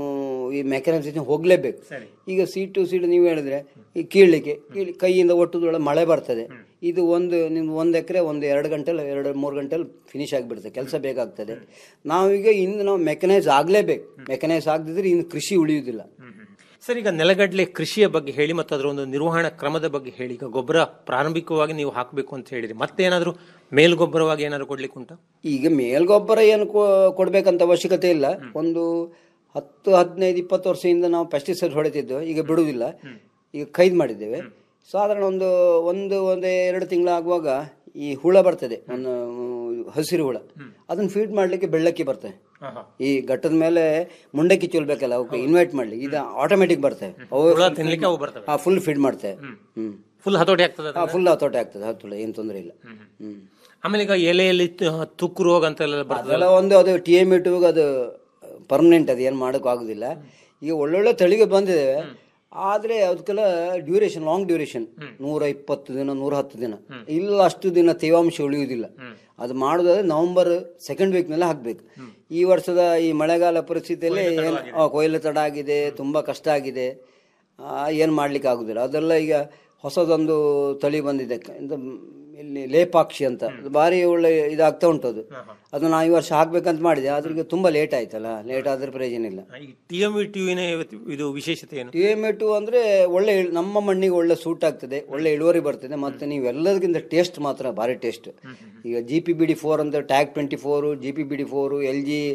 ಈ ಮೆಕ್ಯಾನಿಸೇಷನ್ ಹೋಗ್ಲೇಬೇಕು ಈಗ ಸೀಟ್ ಟು ಸೀಟ್ ನೀವು ಹೇಳಿದ್ರೆ ಈ ಕೀಳ್ಲಿಕ್ಕೆ ಕೀಳಿ ಕೈಯಿಂದ ಒಟ್ಟುದೊಳಗೆ ಮಳೆ ಬರ್ತದೆ ಇದು ಒಂದು ನಿಮ್ದು ಒಂದು ಎಕರೆ ಒಂದು ಎರಡು ಗಂಟೆಲಿ ಎರಡು ಮೂರು ಗಂಟೆಲಿ ಫಿನಿಶ್ ಆಗಿಬಿಡ್ತದೆ ಕೆಲಸ ಬೇಕಾಗ್ತದೆ ನಾವೀಗ ಇನ್ನು ನಾವು ಮೆಕನೈಸ್ ಆಗಲೇಬೇಕು ಮೆಕನೈಸ್ ಆಗದಿದ್ರೆ ಇನ್ನು ಕೃಷಿ ಉಳಿಯುವುದಿಲ್ಲ ಸರ್ ಈಗ ನೆಲಗಡಲೆ ಕೃಷಿಯ ಬಗ್ಗೆ ಹೇಳಿ ಮತ್ತು ಅದರ ಒಂದು ನಿರ್ವಹಣಾ ಕ್ರಮದ ಬಗ್ಗೆ ಹೇಳಿ ಈಗ ಗೊಬ್ಬರ ಪ್ರಾರಂಭಿಕವಾಗಿ ನೀವು ಹಾಕಬೇಕು ಅಂತ ಹೇಳಿರಿ ಮತ್ತೇನಾದರೂ ಮೇಲ್ಗೊಬ್ಬರವಾಗಿ ಏನಾದರೂ ಕೊಡ್ಲಿಕ್ಕೆ ಉಂಟಾ ಈಗ ಮೇಲ್ಗೊಬ್ಬರ ಏನು ಕೊ- ಕೊಡ್ಬೇಕಂತ ಅವಶ್ಯಕತೆ ಇಲ್ಲ ಒಂದು ಹತ್ತು ಹದಿನೈದು ಇಪ್ಪತ್ತು ವರ್ಷದಿಂದ ನಾವು ಪೆಸ್ಟಿಸೈಡ್ ಹೊಡಿತಿದ್ದು ಈಗ ಬಿಡುವುದಿಲ್ಲ ಈಗ ಕೈದ್ ಮಾಡಿದ್ದೇವೆ ಸಾಧಾರಣ ಒಂದು ಒಂದು ಒಂದು ಎರಡು ತಿಂಗಳಾಗುವಾಗ ಈ ಹುಳ ಬರ್ತದೆ ಒಂದು ಹಸಿರು ಹುಳ ಅದನ್ನ ಫೀಡ್ ಮಾಡ್ಲಿಕ್ಕೆ ಬೆಳ್ಳಕ್ಕಿ ಬರ್ತದೆ ಈ ಘಟ್ಟದ ಮೇಲೆ ಮುಂಡಕ್ಕಿ ಚೊಲ್ಬೇಕಲ್ಲ ಅವಕ್ಕೆ ಇನ್ವೈಟ್ ಮಾಡ್ಲಿಕ್ಕೆ ಇದು ಆಟೋಮೆಟಿಕ್ ಬರ್ತವೆ ಹುಳ ತಿನ್ಲಿಕ್ಕೆ ಅವು ಬರ್ತವೆ. ಫುಲ್ ಫೀಡ್ ಮಾಡ್ತೇವೆ ಹ್ಮ್ ಫುಲ್ ಹತೋಟಿ ಆಗ್ತದೆ ಅದನ್ನ? ಫುಲ್ ಹತೋಟಿ ಆಗ್ತದೆ ಹತ್ತು ಏನು ತೊಂದರೆ ಇಲ್ಲ ಹ್ಮ್ ಆಮೇಲೆ ಈಗ ಎಲೆಯಲ್ಲಿ ತು- ತುಕ್ಕು ರೋಗ ಅಂತೆಲ್ಲ ಬರ್ತದೆ ಅದೆಲ್ಲ ಒಂದು ಅದು ಟಿ ಎಮ್ ಇಟ್ಟು ಅದು ಪರ್ಮನೆಂಟ್ ಅದು ಏನು ಮಾಡೋಕ್ಕೂ ಆಗೋದಿಲ್ಲ ಈಗ ಒಳ್ಳೊಳ್ಳೆ ತಳಿಗೆ ಬಂದಿದೆ ಆದರೆ ಅದಕ್ಕೆಲ್ಲ ಡ್ಯೂರೇಷನ್ ಲಾಂಗ್ ಡ್ಯೂರೇಷನ್ ನೂರ ಇಪ್ಪತ್ತು ದಿನ ನೂರ ಹತ್ತು ದಿನ ಇಲ್ಲ ಅಷ್ಟು ದಿನ ತೇವಾಂಶ ಉಳಿಯುವುದಿಲ್ಲ ಅದು ಮಾಡೋದಾದ್ರೆ ನವೆಂಬರ್ ಸೆಕೆಂಡ್ ವೀಕ್ನಲ್ಲೇ ಹಾಕ್ಬೇಕು ಈ ವರ್ಷದ ಈ ಮಳೆಗಾಲ ಪರಿಸ್ಥಿತಿಯಲ್ಲಿ ಏನು ಆ, ಕೊಯ್ಲು ತಡ ಆಗಿದೆ ತುಂಬ ಕಷ್ಟ ಆಗಿದೆ ಏನು ಮಾಡ್ಲಿಕ್ಕೆ ಆಗುದಿಲ್ಲ ಅದೆಲ್ಲ ಈಗ ಹೊಸದೊಂದು ತಳಿ ಬಂದಿದೆ ಕ- ಇದು ಮ್, ಇಲ್ಲಿ ಲೇಪಾಕ್ಷಿ ಅಂತ ಅದು ಭಾರಿ ಒಳ್ಳೆ ಇದಾಗ್ತಾ ಉಂಟು ಅದು ಅದು ನಾವು ಈ ವರ್ಷ ಹಾಕ್ಬೇಕಂತ ಮಾಡಿದೆ ಆದ್ರೆ ಈಗ ತುಂಬಾ ಲೇಟ್ ಆಯ್ತಲ್ಲ ಲೇಟ್ ಆದ್ರೆ ಪ್ರಯೋಜನ ಇಲ್ಲ ಈ ಟಿ ಎಂ ಟಿವಿನ ಇದು ವಿಶೇಷತೆ ಏನು ಟಿ ಎಮ್ ಟು ಅಂದ್ರೆ ಒಳ್ಳೆ ಇಳ್- ನಮ್ಮ ಮಣ್ಣಿಗೆ ಒಳ್ಳೆ ಸೂಟ್ ಆಗ್ತದೆ ಒಳ್ಳೆ ಇಳುವರಿ ಬರ್ತದೆ ಮತ್ತೆ ನೀವು ಎಲ್ಲದಕ್ಕಿಂತ ಟೇಸ್ಟ್ ಮಾತ್ರ ಭಾರಿ ಟೇಸ್ಟ್ ಈಗ G P B D four ಅಂತ tag twenty four G P B D four L G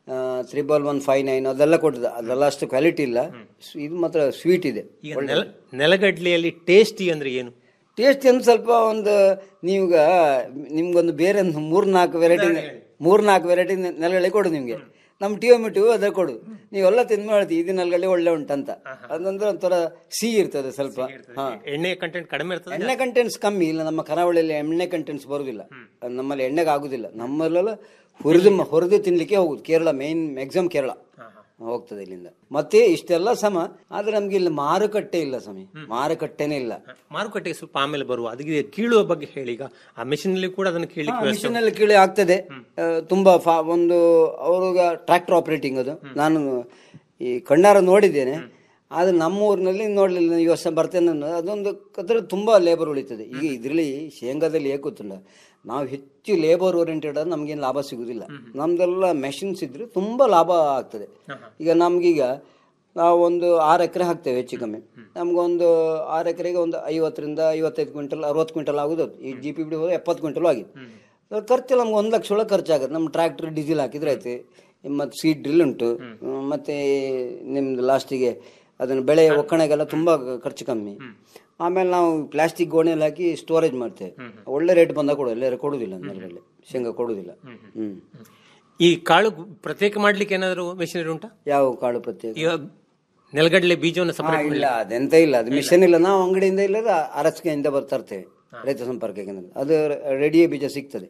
triple one five nine ಅದೆಲ್ಲ ಕೊಟ್ಟಿದೆ ಅದೆಲ್ಲ ಅಷ್ಟು ಕ್ವಾಲಿಟಿ ಇಲ್ಲ ಸ್- ಇದು ಮಾತ್ರ ಸ್ವೀಟ್ ಇದೆ ಈಗ ನೆಲ ನೆಲಗಡ್ಲೆಯಲ್ಲಿ ಟೇಸ್ಟಿ ಅಂದ್ರೆ ಏನು ಟೇಸ್ಟ್ ಒಂದು ಸ್ವಲ್ಪ ಒಂದು ನೀವೀಗ ನಿಮ್ಗೊಂದು ಬೇರೆ ಒಂದು ಮೂರ್ನಾಲ್ಕು ವೆರೈಟಿ ಮೂರ್ನಾಲ್ಕು ವೆರೈಟಿ ನೆಲಗಡೆ ಕೊಡು ನಿಮಗೆ ನಮ್ಮ ಟಿಯೋಮಿಟು ಅದೇ ಕೊಡು ನೀವೆಲ್ಲ ತಿಂದು ಹೇಳ್ತೀವಿ ಇದು ನೆಲಗಡೆ ಒಳ್ಳೆ ಉಂಟಂತ ಅದಂದ್ರೆ ಒಂಥರ ಸಿಹಿ ಇರ್ತದೆ ಸ್ವಲ್ಪ ಹಾ ಎಣ್ಣೆ ಕಂಟೆಂಟ್ ಕಡಿಮೆ ಇರ್ತದೆ ಎಣ್ಣೆ ಕಂಟೆಂಟ್ಸ್ ಕಮ್ಮಿ ಇಲ್ಲ ನಮ್ಮ ಕರಾವಳಿಯಲ್ಲಿ ಎಣ್ಣೆ ಕಂಟೆಂಟ್ಸ್ ಬರುದಿಲ್ಲ ಅದು ನಮ್ಮಲ್ಲಿ ಎಣ್ಣೆಗೆ ಆಗುದಿಲ್ಲ ನಮ್ಮಲ್ಲೆಲ್ಲ ಹುರಿದು ಹುರಿದು ತಿನ್ಲಿಕ್ಕೆ ಹೋಗುದು ಕೇರಳ ಮೇನ್ ಮ್ಯಾಕ್ಸಿಮಮ್ ಕೇರಳ ಹೋಗ್ತದೆ ಇಲ್ಲಿಂದ ಮತ್ತೆ ಇಷ್ಟೆಲ್ಲ ಸಮ ಆದ್ರೆ ನಮ್ಗೆ ಇಲ್ಲಿ ಮಾರುಕಟ್ಟೆ ಇಲ್ಲ ಸ್ವಾಮಿ ಮಾರುಕಟ್ಟೆನೇ ಇಲ್ಲ ಮಾರುಕಟ್ಟೆಗೆ ಸ್ವಲ್ಪ ಆಮೇಲೆ ಬರುವ ಅದಕ್ಕೆ ಕೀಳುವ ಬಗ್ಗೆ ಹೇಳಿ ಈಗ ಆ ಮೆಷಿನ್ ಅಲ್ಲಿ ಕೂಡ ಅದನ್ನು ಕೀಳಿಕ್ಕೆ ವ್ಯವಸ್ಥೆ ಮಿಷನ್ ಅಲ್ಲಿ ಕೀಳಿ ಆಗ್ತದೆ ಆ, ತುಂಬಾ ಫಾ ಒಂದು ಅವ್ರಿಗೆ ಟ್ರ್ಯಾಕ್ಟರ್ ಆಪರೇಟಿಂಗ್ ಅದು ನಾನು ಈ ಕಣ್ಣಾರ ನೋಡಿದ್ದೇನೆ ಆದ್ರೆ ನಮ್ಮ ಊರಿನಲ್ಲಿ ನೋಡ್ಲಿಲ್ಲ ಈ ವರ್ಷ ಬರ್ತೇನೆ ಅನ್ನೋದು ಅದೊಂದು ಅದ್ರ ತುಂಬಾ ಲೇಬರ್ ಉಳಿತದೆ ಈಗ ಇದರಲ್ಲಿ ಶೇಂಗಾದಲ್ಲಿ ಏಕೆ ಗೊತ್ತಿಲ್ಲ ನಾವು ಹೆಚ್ಚು ಲೇಬರ್ ಓರಿಯೆಂಟೆಡ್ ಆದ್ರೆ ನಮ್ಗೇನು ಲಾಭ ಸಿಗುದಿಲ್ಲ ನಮ್ದೆಲ್ಲ ಮೆಷಿನ್ಸ್ ಇದ್ರೆ ತುಂಬಾ ಲಾಭ ಆಗ್ತದೆ ಈಗ ನಮ್ಗೀಗ ನಾವು ಒಂದು ಆರು ಎಕರೆ ಹಾಕ್ತೇವೆ ಹೆಚ್ಚು ಕಮ್ಮಿ ನಮ್ಗೊಂದು ಆರು ಎಕರೆಗೆ ಒಂದು ಐವತ್ತರಿಂದ ಐವತ್ತೈದು ಕ್ವಿಂಟಲ್ ಅರವತ್ತು ಕ್ವಿಂಟಲ್ ಆಗುದು ಈ ಜಿ ಪಿ ಬಿ ಹೋದ್ರೆ ಎಪ್ಪತ್ತು ಕ್ವಿಂಟಲ್ ಆಗಿದೆ ಅದ್ರ ಖರ್ಚು ನಮ್ಗೆ ಒಂದು ಲಕ್ಷ ಒಳಗೆ ಖರ್ಚಾಗುತ್ತೆ ನಮ್ಮ ಟ್ರ್ಯಾಕ್ಟರ್ ಡೀಸೆಲ್ ಹಾಕಿದ್ರೆ ಆಯ್ತು ಮತ್ತು ಸೀಡ್ ಡ್ರಿಲ್ ಉಂಟು ಹ್ಮ್, ಮತ್ತೆ ನಿಮ್ದು ಲಾಸ್ಟಿಗೆ ಅದನ್ನು ಬೆಳೆ ಒಕ್ಕಣೆಗೆಲ್ಲ ತುಂಬ ಖರ್ಚು ಕಮ್ಮಿ ಆಮೇಲೆ ನಾವು ಪ್ಲಾಸ್ಟಿಕ್ ಗೋಣೆಯಲ್ಲಿ ಹಾಕಿ ಸ್ಟೋರೇಜ್ ಮಾಡ್ತೇವೆ ಒಳ್ಳೆ ರೇಟ್ ಬಂದಾಗ ಕೊಡು ಎಲ್ಲರೂ ಕೊಡುದಿಲ್ಲ ನಮ್ಮಲ್ಲಿ ಶೇಂಗಾ ಕೊಡುದಿಲ್ಲ ಹ್ಮ್ ಈ ಕಾಳು ಪ್ರತ್ಯೇಕ ಮಾಡ್ಲಿಕ್ಕೆ ಏನಾದರೂ ಮೆಷಿನರಿ ಉಂಟಾ ಯಾವ ಕಾಳು ಪ್ರತ್ಯೇಕ ಈಗ ನೆಲಗಡಲೆ ಬೀಜವನ್ನು ಹಾ, ಸಪರೇಟ್ ಇಲ್ಲ ಅದೆಂತ ಇಲ್ಲ ಅದು ಮಿಷನ್ ಇಲ್ಲ ನಾವು ಅಂಗಡಿಯಿಂದ ಇಲ್ಲದ ಅರಸಿಕೆಯಿಂದ ಬರ್ ತರ್ತೇವೆ ರೈತ ಸಂಪರ್ಕ ಕೇಂದ್ರ ಅದು ರೆಡಿಯೇ ಬೀಜ ಸಿಗ್ತದೆ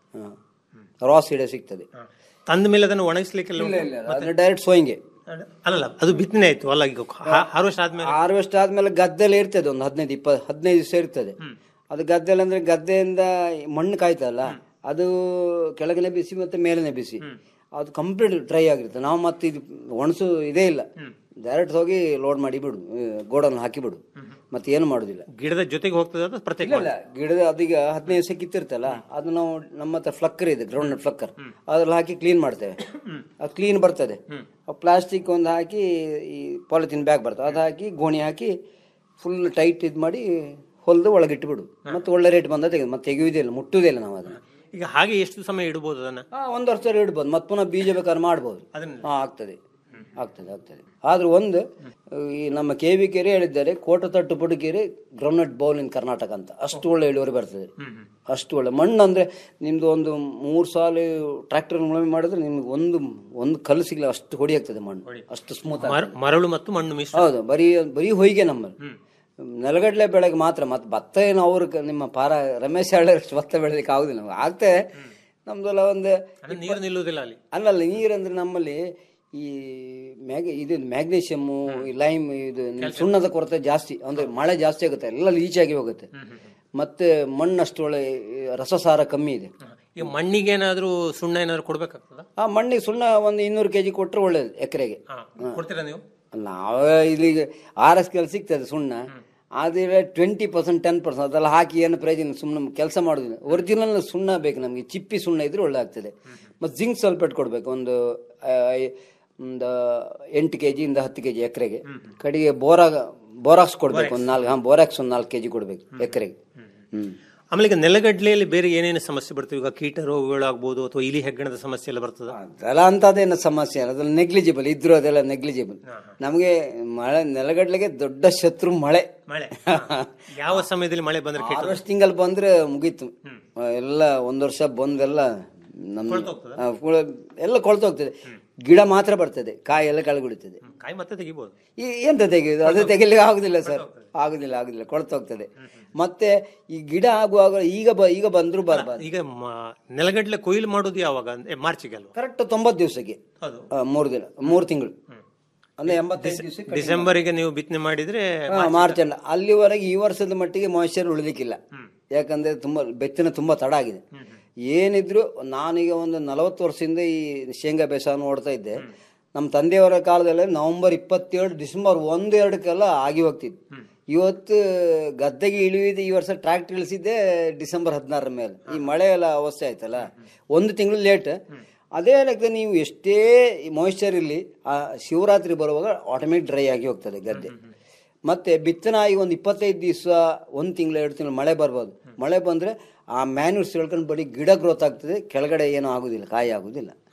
ರಾ ಸೀಡೆ ಸಿಗ್ತದೆ ತಂದ ಮೇಲೆ ಅದನ್ನು ಒಣಗಿಸ್ಲಿಕ್ಕೆಲ್ಲ ಇಲ್ಲ ಇಲ್ಲ ಅದು ಡೈರೆಕ್ಟ್ ಸೋಯಿಂಗೆ ಅಲ್ಲಲ್ಲ ಅದು ಬಿತ್ತನೆ ಆಯ್ತು ಅಲ್ಲ ಈಗ ಹಾರ್ವೆಸ್ಟ್ ಆದ್ಮೇಲೆ ಹಾರ್ವೆಸ್ಟ್ ಆದ್ಮೇಲೆ ಗದ್ದೆಲ್ಲ ಇರ್ತದೆ ಒಂದು ಹದಿನೈದು ಇಪ್ಪತ್ತು ಹದಿನೈದು ದಿವಸ ಇರ್ತದೆ ಅದು ಗದ್ದೆಲ್ಲ ಅಂದ್ರೆ ಗದ್ದೆಯಿಂದ ಮಣ್ಣು ಕಾಯ್ತಲ್ಲ ಅದು ಕೆಳಗನೆ ಬಿಸಿ ಮತ್ತೆ ಮೇಲನೆ ಬಿಸಿ ಅದು ಕಂಪ್ಲೀಟ್ ಡ್ರೈ ಆಗಿರುತ್ತೆ ನಾವು ಮತ್ತೆ ಇದು ಒಣಸು ಇದೇ ಇಲ್ಲ ಡೈರೆಕ್ಟ್ ಹೋಗಿ ಲೋಡ್ ಮಾಡಿ ಬಿಡು ಗೋಡನ್ ಹಾಕಿ ಬಿಡು ಮತ್ತೆ ಏನು ಮಾಡುದಿಲ್ಲ ಗಿಡದ ಜೊತೆಗೆ ಹೋಗ್ತದೆ ಅದು ಪ್ರತ್ಯೇಕ ಇಲ್ಲ ಇಲ್ಲ ಗಿಡದ ಅದೀಗ ಹದಿನೈದು ದಿವಸ ಕಿತ್ತಿರ್ತಲ್ಲ ಅದು ನಾವು ನಮ್ಮ ಹತ್ರ ಫ್ಲಕ್ಕರ್ ಇದೆ ಗ್ರೌಂಡ್ ನಟ್ ಫ್ಲಕ್ಕರ್ ಅದ್ರಲ್ಲಿ ಹಾಕಿ ಕ್ಲೀನ್ ಮಾಡ್ತೇವೆ ಅದು ಕ್ಲೀನ್ ಬರ್ತದೆ ಪ್ಲಾಸ್ಟಿಕ್ ಒಂದು ಹಾಕಿ ಈ ಪಾಲಿಥಿನ್ ಬ್ಯಾಗ್ ಬರ್ತದೆ ಅದು ಹಾಕಿ ಗೋಣಿ ಹಾಕಿ ಫುಲ್ ಟೈಟ್ ಇದು ಮಾಡಿ ಹೊಲ್ದು ಒಳಗಿಟ್ಟು ಬಿಡು ಮತ್ತೆ ಒಳ್ಳೆ ರೇಟ್ ಬಂದ ತೆಗೆದು ಮತ್ತೆ ತೆಗೆಯುವುದೇ ಇಲ್ಲ ಮುಟ್ಟುವುದೇ ಇಲ್ಲ ನಾವು ಅದನ್ನ ಈಗ ಹಾಗೆ ಎಷ್ಟು ಸಮಯ ಇಡಬಹುದು ಅದನ್ನ ಹಾ, ಒಂದು ವರ್ಷ ಇಡ್ಬೋದು ಮತ್ತೆ ಪುನಃ ಬೀಜ ಬೇಕಾದ್ರೆ ಮಾಡ್ಬೋದು ಹಾ ಆಗ್ತದೆ ಆಗ್ತದೆ ಆಗ್ತದೆ ಆದ್ರೆ ಒಂದು ಈ ನಮ್ಮ ಕೆ ವಿ ಕೆರೆ ಹೇಳಿದ್ದಾರೆ Kotatattu Pudukere groundnut bowl in Karnataka ಅಂತ ಅಷ್ಟು ಒಳ್ಳೆ ಇಳುವರಿ ಬರ್ತದೆ ಅಷ್ಟು ಒಳ್ಳೆ ಮಣ್ಣು ಅಂದ್ರೆ ನಿಮ್ದು ಒಂದು ಮೂರು ಸಾಲು ಟ್ರ್ಯಾಕ್ಟರ್ ಉಳುಮೆ ಮಾಡಿದ್ರೆ ನಿಮ್ಗೆ ಒಂದು ಒಂದು ಕಲ್ಲು ಸಿಗ್ಲ ಅಷ್ಟು ಹೊಡಿ ಆಗ್ತದೆ ಮಣ್ಣು ಅಷ್ಟು ಸ್ಮೂತ್ ಮರ- ಮರಳು ಮತ್ತು ಮಣ್ಣು ಮಿಶ್ರ ಹೌದು ಬರೀ ಬರೀ ಹೊಯ್ಗೆ ನಮ್ಮಲ್ಲಿ ನೆಲಗಡಲೆ ಬೆಳೆಗೆ ಮಾತ್ರ ಮತ್ತೆ ಭತ್ತ ಏನು ಅವ್ರು ಕ- ನಿಮ್ಮ ಪಾರ ರಮೇಶ್ ಹೇಳೋಷ್ಟು ಭತ್ತ ಬೆಳೆಲಿಕ್ಕೆ ಆಗುದಿಲ್ಲ ನಮ್ಗೆ ಆಗ್ತದೆ ನಮ್ದೆಲ್ಲ ಒಂದು ಅಂದ್ರೆ ನೀರು ನಿಲ್ಲುವುದಿಲ್ಲ ಅಲ್ಲಿ ಅಲ್ಲಲ್ಲ ನೀರಂದ್ರೆ ನಮ್ಮಲ್ಲಿ ಈ ಮ್ಯಾಗ ಇದು ಮ್ಯಾಗ್ನೀಷಿಯಮ್ಮು ಈ ಲೈಮ್ ಇದು ಸುಣ್ಣದ ಕೊರತೆ ಜಾಸ್ತಿ ಅಂದ್ರೆ ಮಳೆ ಜಾಸ್ತಿ ಆಗುತ್ತೆ ಎಲ್ಲ ಲೀಚ್ ಆಗಿ ಹೋಗುತ್ತೆ ಮತ್ತೆ ಮಣ್ಣು ಅಷ್ಟು ಒಳ್ಳೆ ಈ ರಸಸಾರ ಕಮ್ಮಿ ಇದೆ ಈಗ ಮಣ್ಣಿಗೆ ಏನಾದ್ರೂ ಸುಣ್ಣ ಏನಾದ್ರು ಕೊಡ್ಬೇಕಾಗ್ತದ ಆ ಮಣ್ಣಿಗೆ ಸುಣ್ಣ ಒಂದು ಇನ್ನೂರು ಕೆಜಿ ಕೊಟ್ಟರೆ ಒಳ್ಳೇದು ಎಕರೆಗೆ ಕೊಡ್ತೀರಾ ನೀವು ನಾವೇ ಇಲ್ಲಿಗೆ ಆರ್ ಎಸ್ ಕೆಲ್ ಸಿಗ್ತದೆ ಸುಣ್ಣ ಆದರೆ ಟ್ವೆಂಟಿ ಪರ್ಸೆಂಟ್ ಟೆನ್ ಪರ್ಸೆಂಟ್ ಅದೆಲ್ಲ ಹಾಕಿ ಏನು ಪ್ರಯೋಜನ ಸುಮ್ಮನೆ ಕೆಲಸ ಮಾಡೋದಿಲ್ಲ ಒರಿಜಿನಲ್ ಸುಣ್ಣ ಬೇಕು ನಮಗೆ ಚಿಪ್ಪಿ ಸುಣ್ಣ ಇದ್ರೆ ಒಳ್ಳೆ ಆಗ್ತದೆ ಮತ್ತು ಜಿಂಕ್ ಸಲ್ಫೇಟ್ ಕೊಡಬೇಕು ಒಂದು ಆ, ಐ- ಒಂದು ಎಂಟು ಕೆ ಜಿಯಿಂದ ಹತ್ತು ಕೆ ಜಿ ಎಕರೆಗೆ ಕಡೆಗೆ ಬೋರಾಗ ಬೋರಾಕ್ಸ್ ಕೊಡಬೇಕು ಒಂದು ನಾಲ್ಕು ಹಾಂ ಬೋರಾಕ್ಸ್ ಒಂದು ನಾಲ್ಕು ಕೆ ಜಿ ಕೊಡಬೇಕು ಎಕರೆಗೆ ಹ್ಞೂ ಆಮೇಲೆ ಈಗ ನೆಲಗಡ್ಲೆಯಲ್ಲಿ ಬೇರೆ ಏನೇನು ಸಮಸ್ಯೆ ಬರ್ತವೆ ಈಗ ಕೀಟ ರೋಗಗಳು ಆಗ್ಬೋದು ಅಥವಾ ಇಲಿ ಹೆಗ್ಗಣದ ಸಮಸ್ಯೆ ಎಲ್ಲ ಬರ್ತದ ಅದೆಲ್ಲ ಅಂತದೇನು ಸಮಸ್ಯೆ ಅಲ್ಲ ಅದ್ರಲ್ಲಿ ನೆಗ್ಲಿಜಿಬಲ್ ಇದ್ರು ಅದೆಲ್ಲ ನೆಗ್ಲಿಜಿಬಲ್ ನಮಗೆ ಮಳೆ ನೆಲಗಡ್ಲೆಗೆ ದೊಡ್ಡ ಶತ್ರು ಮಳೆ ಮಳೆ ಯಾವ ಸಮಯದಲ್ಲಿ ಮಳೆ ಬಂದ್ರೆ ಕೀಟ ಹಾರ್ವೆಸ್ಟಿಂಗ್ ಅಲ್ಲಿ ಬಂದ್ರೆ ಮುಗೀತು ಆ, ಎಲ್ಲ ಒಂದ್ ವರ್ಷ ಬಂದೆಲ್ಲ ನಮ್ಮ ಆ, ಕುಳ- ಎಲ್ಲ ಕೊಳ್ತೋಗ್ತದೆ ಗಿಡ ಮಾತ್ರ ಬರ್ತದೆ ಕಾಯಿ ಎಲ್ಲ ಕೆಳಗುಡುತ್ತದೆ ಕಾಯಿ ಮತ್ತೆ ತೆಗಿಬಹುದು ಈ ಎಂತ ತೆಗೆಯುದು ಅದು ತೆಗಿಲಿಕ್ಕೆ ಆಗುದಿಲ್ಲ ಸರ್ ಆಗುದಿಲ್ಲ ಆಗುದಿಲ್ಲ ಕೊಳ್ತೋಗ್ತದೆ ಮತ್ತೆ ಈ ಗಿಡ ಆಗುವಾಗ ಈಗ ಬ ಈಗ ಬಂದ್ರು ಬರಬಾರ್ದು ಈಗ ಮ- ನೆಲಗಡ್ಲೆ ಕೊಯ್ಲು ಮಾಡೋದು ಯಾವಾಗ ಅಂದ್ರೆ ಮಾರ್ಚಿಗೆ ಅಲ್ವಾ ಕರೆಕ್ಟ್ ತೊಂಬತ್ತು ದಿವಸಕ್ಕೆ ಹೌದು ಆ, ಮೂರು ದಿನ ಮೂರು ತಿಂಗಳು ಅಂದ್ರೆ ಎಂಬತ್ತೈದು ದಿವಸ ಡಿಸೆಂಬರಿಗೆ ನೀವು ಬಿತ್ತನೆ ಮಾಡಿದ್ರೆ ಮಾರ್ಚ್ ಅಲ್ಲ ಅಲ್ಲಿವರೆಗೆ ಈ ವರ್ಷದ ಮಟ್ಟಿಗೆ ಮಾಯಿಶ್ಚರ್ ಉಳಿಲಿಕ್ಕಿಲ್ಲ ಯಾಕಂದ್ರೆ ತುಂಬಾ ಬೆತ್ತನ ತುಂಬಾ ತಡ ಆಗಿದೆ ಏನಿದ್ರು ನಾನೀಗ ಒಂದು ನಲವತ್ತು ವರ್ಷದಿಂದ ಈ ಶೇಂಗಾ ಬೇಸಾಯ ನೋಡ್ತಾ ಇದ್ದೆ ನಮ್ಮ ತಂದೆಯವರ ಕಾಲದಲ್ಲಿ ನವೆಂಬರ್ ಇಪ್ಪತ್ತೇಳು ಡಿಸೆಂಬರ್ ಒಂದು ಎರಡಕ್ಕೆಲ್ಲ ಆಗಿ ಹೋಗ್ತಿತ್ತು ಇವತ್ತು ಗದ್ದೆಗೆ ಇಳಿಯುವುದು ಈ ವರ್ಷ ಟ್ರ್ಯಾಕ್ಟರ್ ಇಳಿಸಿದ್ದೆ ಡಿಸೆಂಬರ್ ಹದಿನಾರರ ಮೇಲೆ ಈ ಮಳೆ ಎಲ್ಲ ಅವಸ್ಥೆ ಆಯ್ತಲ್ಲ ಒಂದು ತಿಂಗಳು ಲೇಟ್ ಅದೇ ಲೆಕ್ಕ ನೀವು ಎಷ್ಟೇ ಮಾಯಿಶ್ಚರ್ ಇರಲಿ ಆ ಶಿವರಾತ್ರಿ ಬರುವಾಗ ಆಟೋಮೆಟಿಕ್ ಡ್ರೈ ಆಗಿ ಹೋಗ್ತದೆ ಗದ್ದೆ ಮತ್ತೆ ಬಿತ್ತನೆ ಆಗಿ ಒಂದು ಇಪ್ಪತ್ತೈದು ದಿವಸ ಒಂದು ತಿಂಗಳು ಎರಡು ತಿಂಗಳು ಮಳೆ ಬರ್ಬೋದು ಮಳೆ ಬಂದ್ರೆ ಆ ಮ್ಯಾನ್ಯೂರ್ಸ್ ಹೇಳ್ಕೊಂಡು ಬರೀ ಗಿಡ ಗ್ರೋತ್ ಆಗ್ತದೆ ಕೆಳಗಡೆ ಏನೂ ಆಗುದಿಲ್ಲ ಕಾಯಿ ಆಗುದಿಲ್ಲ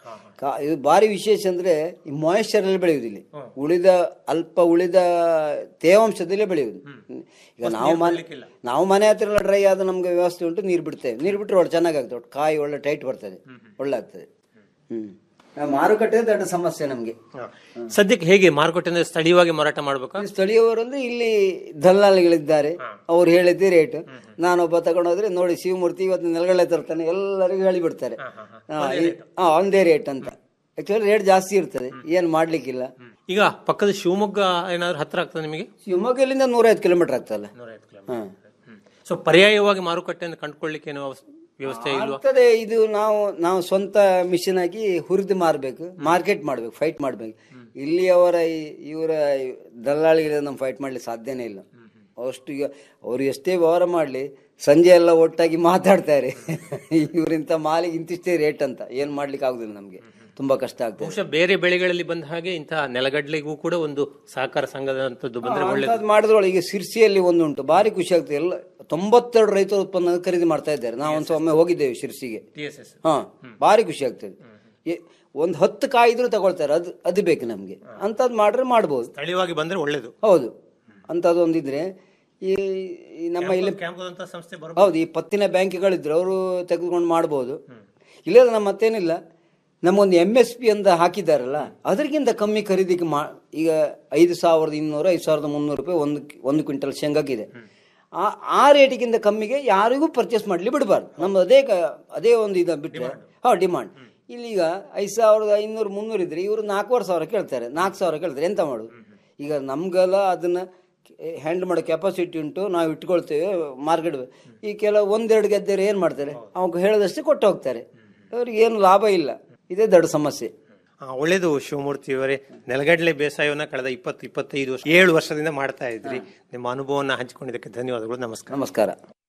ಕಾ- ಇದು ಭಾರಿ ವಿಶೇಷ ಅಂದ್ರೆ ಈ ಮಾಯಿಶ್ಚರ್ ಅಲ್ಲಿ ಬೆಳೆಯುವುದಿಲ್ಲ ಉಳಿದ ಅಲ್ಪ ಉಳಿದ ತೇವಾಂಶದಲ್ಲೇ ಬೆಳೆಯುವುದು ಈಗ ನಾವು ಮನೆ ನಾವು ಮನೆ ಹತ್ರ ಎಲ್ಲ ಡ್ರೈ ಆದ ನಮ್ಗೆ ವ್ಯವಸ್ಥೆ ಉಂಟು ನೀರು ಬಿಡ್ತೇವೆ ನೀರು ಬಿಟ್ಟರೆ ಒಳ್ಳೆ ಚೆನ್ನಾಗಾಗ್ತದೆ ಒಟ್ಟು ಕಾಯಿ ಒಳ್ಳೆ ಟೈಟ್ ಬರ್ತದೆ ಒಳ್ಳೆ ಆಗ್ತದೆ ಹ್ಮ್ ಆ ಮಾರುಕಟ್ಟೆ ದೊಡ್ಡ ಸಮಸ್ಯೆ ನಮ್ಗೆ ಸದ್ಯಕ್ಕೆ ಹೇಗೆ ಮಾರುಕಟ್ಟೆಯಿಂದ ಸ್ಥಳೀಯವಾಗಿ ಮಾರಾಟ ಮಾಡ್ಬೇಕಾ ಸ್ಥಳೀಯವರು ಅಂದ್ರೆ ಇಲ್ಲಿ ದಲ್ಲಾಳಿಗಳಿದ್ದಾರೆ ಅವ್ರು ಹೇಳಿದ್ದೆ ರೇಟ್ ನಾನೊಬ್ಬ ತಗೊಂಡೋದ್ರೆ ನೋಡಿ ಶಿವಮೂರ್ತಿ ಇವತ್ತು ನೆಲಗಡೆ ತರ್ತಾನೆ ಎಲ್ಲರಿಗೂ ಹೇಳಿಬಿಡ್ತಾರೆ ಹಾ, ಈ- ಹಾ ಒಂದೇ ರೇಟ್ ಅಂತ ಆಕ್ಚುಲಿ ರೇಟ್ ಜಾಸ್ತಿ ಇರ್ತದೆ ಏನ್ ಮಾಡ್ಲಿಕ್ಕಿಲ್ಲ ಈಗ ಪಕ್ಕದ ಶಿವಮೊಗ್ಗ ಏನಾದ್ರು ಹತ್ರ ಆಗ್ತದೆ ನಿಮಗೆ ಶಿವಮೊಗ್ಗಲಿಂದ ನೂರೈವತ್ತು ಕಿಲೋಮೀಟರ್ ಆಗ್ತಲ್ಲ ಹಾ ಸೊ ಪರ್ಯಾಯವಾಗಿ ಮಾರುಕಟ್ಟೆಯನ್ನು ಕಂಡುಕೊಳ್ಳಿಕ್ಕೆ ಏನೋ ಅವಸ್- ವ್ಯವಸ್ಥೆ ಇಲ್ವಾ ಆಗ್ತದೆ ಇದು ನಾವು ನಾವು ಸ್ವಂತ ಮಿಷನ್ ಆಗಿ ಹುರಿದು ಮಾರ್ಬೇಕು ಮಾರ್ಕೆಟ್ ಮಾಡ್ಬೇಕು ಫೈಟ್ ಮಾಡ್ಬೇಕು ಇಲ್ಲಿ ಅವರ ಈ- ಇವರ ದಲ್ಲಾಳಿಗಳ ನಮ್ಮ ಫೈಟ್ ಮಾಡ್ಲಿಕ್ಕೆ ಸಾಧ್ಯನೇ ಇಲ್ಲ ಅಷ್ಟು ಈಗ ಅವ್ರು ಎಷ್ಟೇ ವ್ಯವಹಾರ ಮಾಡಲಿ ಸಂಜೆ ಎಲ್ಲ ಒಟ್ಟಾಗಿ ಮಾತಾಡ್ತಾರೆ ಇವರಿಂತ ಮಾಲಿಗೆ ಇಂತಿಷ್ಟೇ ರೇಟ್ ಅಂತ ಏನ್ ಮಾಡ್ಲಿಕ್ಕೆ ಆಗುದಿಲ್ಲ ನಮ್ಗೆ ತುಂಬಾ ಕಷ್ಟ ಆಗ್ತದೆ ಬಹುಶಃ ಬೇರೆ ಬೆಳೆಗಳಲ್ಲಿ ಬಂದ ಹಾಗೆ ಇಂತಹ ನೆಲಗಡ್ಲೆಗೂ ಕೂಡ ಒಂದು ಸಹಕಾರ ಸಂಘದಂತದ್ದು ಬಂದ್ರೆ ಒಳ್ಳೆ ಅಂಥದ್ದು ಮಾಡಿದ್ರೊಳಗೆ ಈಗ ಸಿರ್ಸಿಯಲ್ಲಿ ಒಂದು ಉಂಟು ಭಾರಿ ಖುಷಿ ಆಗ್ತದೆ ಎಲ್ಲ ತೊಂಬತ್ತೆರಡು ರೈತರ ಉತ್ಪನ್ನ ಖರೀದಿ ಮಾಡ್ತಾ ಇದ್ದಾರೆ ನಾವು ಒಂದು ಒಮ್ಮೆ ಹೋಗಿದ್ದೇವೆ ಶಿರ್ಸಿಗೆ ಹಾ ಭಾರಿ ಖುಷಿ ಆಗ್ತದೆ ಎ- ಒಂದ್ ಹತ್ತು ಕಾಯಿ ಇದ್ರೂ ತಗೊಳ್ತಾರೆ ಅದು ಅದು ಬೇಕು ನಮ್ಗೆ ಅಂಥದ್ದು ಮಾಡ್ರೆ ಮಾಡ್ಬೋದು ಸ್ಥಳೀಯವಾಗಿ ಬಂದ್ರೆ ಒಳ್ಳೇದು ಹೌದು ಅಂಥದ್ದು ಒಂದಿದ್ರೆ ಈ ಈ ನಮ್ಮ ಇಲ್ಲಿ ಕ್ಯಾಂಪದಂತ ಸಂಸ್ಥೆ ಬರ ಹೌದು ಈ ಪತ್ತಿನ ಬ್ಯಾಂಕ್ಗಳಿದ್ರು ಅವರು ತೆಗೆದುಕೊಂಡು ಮಾಡ್ಬೋದು ಇಲ್ಲ ನಮ್ಮ ಮತ್ತೇನಿಲ್ಲ ನಮ್ಮೊಂದು ಎಮ್ ಎಸ್ ಪಿ ಅಂತ ಹಾಕಿದ್ದಾರಲ್ಲ ಅದಕ್ಕಿಂತ ಕಮ್ಮಿ ಖರೀದಿಗೆ ಮಾ ಈಗ ಐದು ಸಾವಿರದ ಇನ್ನೂರು ಐದು ಸಾವಿರದ ಮುನ್ನೂರು ರೂಪಾಯಿ ಒಂದು ಒಂದು ಕ್ವಿಂಟಲ್ ಶೇಂಗಾಕಿದೆ ಆ ಆ ರೇಟಿಗಿಂತ ಕಮ್ಮಿಗೆ ಯಾರಿಗೂ ಪರ್ಚೇಸ್ ಮಾಡಲಿ ಬಿಡಬಾರ್ದು ನಮ್ದು ಅದೇ ಕ- ಅದೇ ಒಂದು ಇದು ಬಿಟ್ಟರೆ ಹಾ ಡಿಮಾಂಡ್ ಇಲ್ಲೀಗ ಐದು ಸಾವಿರದ ಐನೂರು ಮುನ್ನೂರು ಇದ್ರೆ ಇವರು ನಾಲ್ಕೂವರೆ ಸಾವಿರ ಕೇಳ್ತಾರೆ ನಾಲ್ಕು ಸಾವಿರ ಕೇಳ್ತಾರೆ ಎಂತ ಮಾಡೋದು ಈಗ ನಮ್ಗೆಲ್ಲ ಅದನ್ನ ಹ್ಯಾಂಡಲ್ ಮಾಡೋ ಕೆಪಾಸಿಟಿ ಉಂಟು ನಾವು ಇಟ್ಕೊಳ್ತೇವೆ ಮಾರ್ಕೆಟ್ ಈ ಕೆಲವು ಒಂದೆರಡು ಗೆದ್ದರೆ ಏನು ಮಾಡ್ತಾರೆ ಅವ್ರಿಗೆ ಹೇಳದಷ್ಟೇ ಕೊಟ್ಟು ಹೋಗ್ತಾರೆ ಅವ್ರಿಗೆ ಏನು ಲಾಭ ಇಲ್ಲ ಇದೇ ದೊಡ್ಡ ಸಮಸ್ಯೆ ಆ, ಒಳ್ಳೇದು ಶಿವಮೂರ್ತಿ ಅವರೇ ನೆಲಗಡಲೆ ಬೇಸಾಯವನ್ನ ಕಳೆದ ಇಪ್ಪತ್ತು ಇಪ್ಪತ್ತೈದು ವರ್ಷ ಏಳು ವರ್ಷದಿಂದ ಮಾಡ್ತಾ ಇದ್ರಿ ನಿಮ್ಮ ಅನುಭವವನ್ನ ಹಂಚಿಕೊಂಡಿದ್ದಕ್ಕೆ ಧನ್ಯವಾದಗಳು ನಮಸ್ಕಾರ ನಮಸ್ಕಾರ